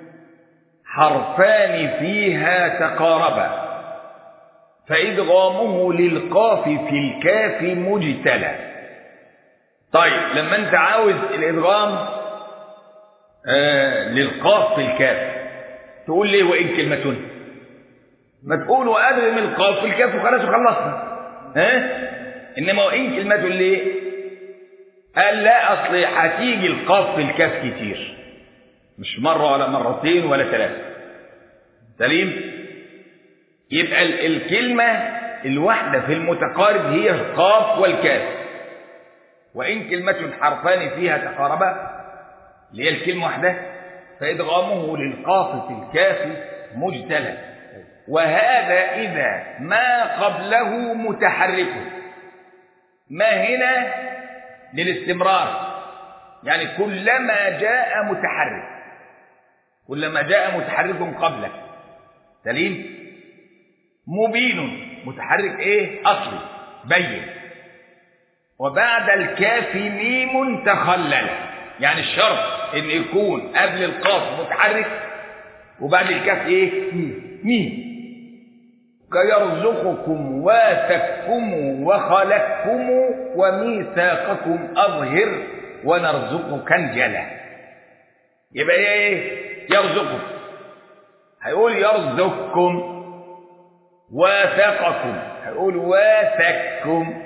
حرفان فيها تقاربا فإدغامه للقاف في الكاف مجتلى طيب لما انت عاوز الادغام آه للقاف في الكاف تقول ليه وان كلمة ما تقول وادغم القاف في الكاف وخلاص وخلصنا ها انما وان كلمة ليه قال لا اصل هتيجي القاف في الكاف كتير مش مرة ولا مرتين ولا ثلاثة سليم يبقى ال- الكلمة الواحدة في المتقارب هي القاف والكاف وإن كلمة حرفان فيها تقاربا اللي هي الكلمة واحدة فإدغامه للقاف في الكاف مجتلى وهذا إذا ما قبله متحرك ما هنا للاستمرار يعني كلما جاء متحرك كلما جاء متحرك قبله سليم مبين متحرك ايه اصلي بين وبعد الكاف ميم تخلل يعني الشرط ان يكون قبل القاف متحرك وبعد الكاف ايه ميم كيرزقكم واثككم وخلقكم وميثاقكم اظهر ونرزقك انجلا يبقى ايه يرزقكم هيقول يرزقكم واثقكم هيقول واثقكم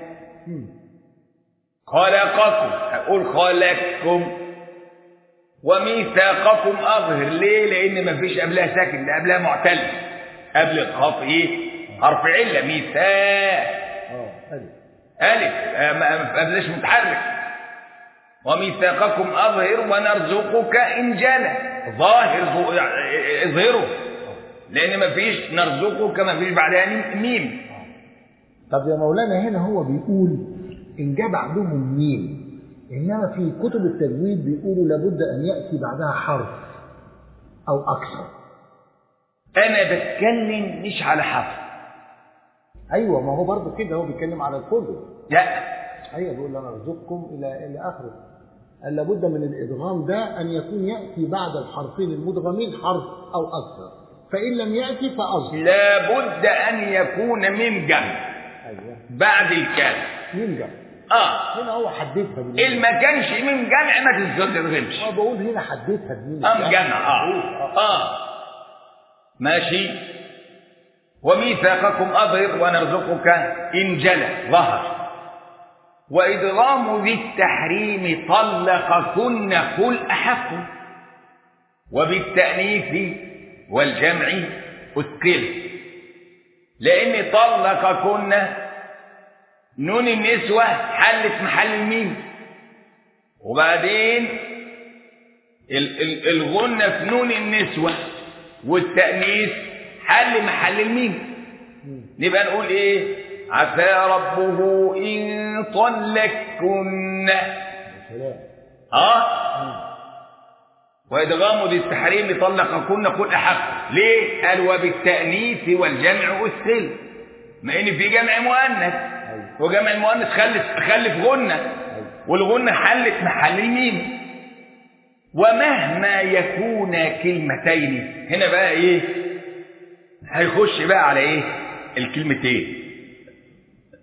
خلقكم هقول خلقكم وميثاقكم اظهر ليه لان مفيش قبلها ساكن ده قبلها معتل قبل القاف ايه حرف عله ميثاق اه ألف. الف آه، ما ما قبلش متحرك وميثاقكم اظهر ونرزقك انجالا ظاهر ظ- اظهره لان مفيش نرزقك مفيش بعدها ميم طب يا مولانا هنا هو بيقول ان جاء بعدهم ميم انما في كتب التجويد بيقولوا لابد ان ياتي بعدها حرف أو أكثر انا بتكلم مش على حرف أيوة ما هو برضه كده هو بيتكلم على الكل لا أيوة بيقول لنا نرزقكم إلى إلى آخره قال لابد من الإدغام ده أن يكون يأتي بعد الحرفين المدغمين حرف أو أكثر فإن لم يأتي فأصل لابد ان يكون من جمع أيوة بعد الكلام مين جمع اه هنا هو حددها بمين اللي ما كانش من جمع ما تتغمش هو بقول هنا حددها بمين ام جمع اه اه ماشي وميثاقكم اظهر ونرزقك ان جلى ظهر وإدغام ذي التحريم طلقكن قل أحق وبالتأنيث والجمع أثقل لأن طلقكن نون النسوة حلت محل الميم وبعدين ال- ال- الغنة في نون النسوة والتأنيث حل محل الميم نبقى نقول ايه عسى ربه ان طلقكن سلام اه وادغام ذي التحريم طلقكن قل احق ليه قال وبالتانيث والجمع اسهل ما ان في جمع مؤنث أيوة. وجمع المؤنث خلف خلف غنه والغنه حلت محل الميم ومهما يكون كلمتين هنا بقى ايه هيخش بقى على ايه الكلمتين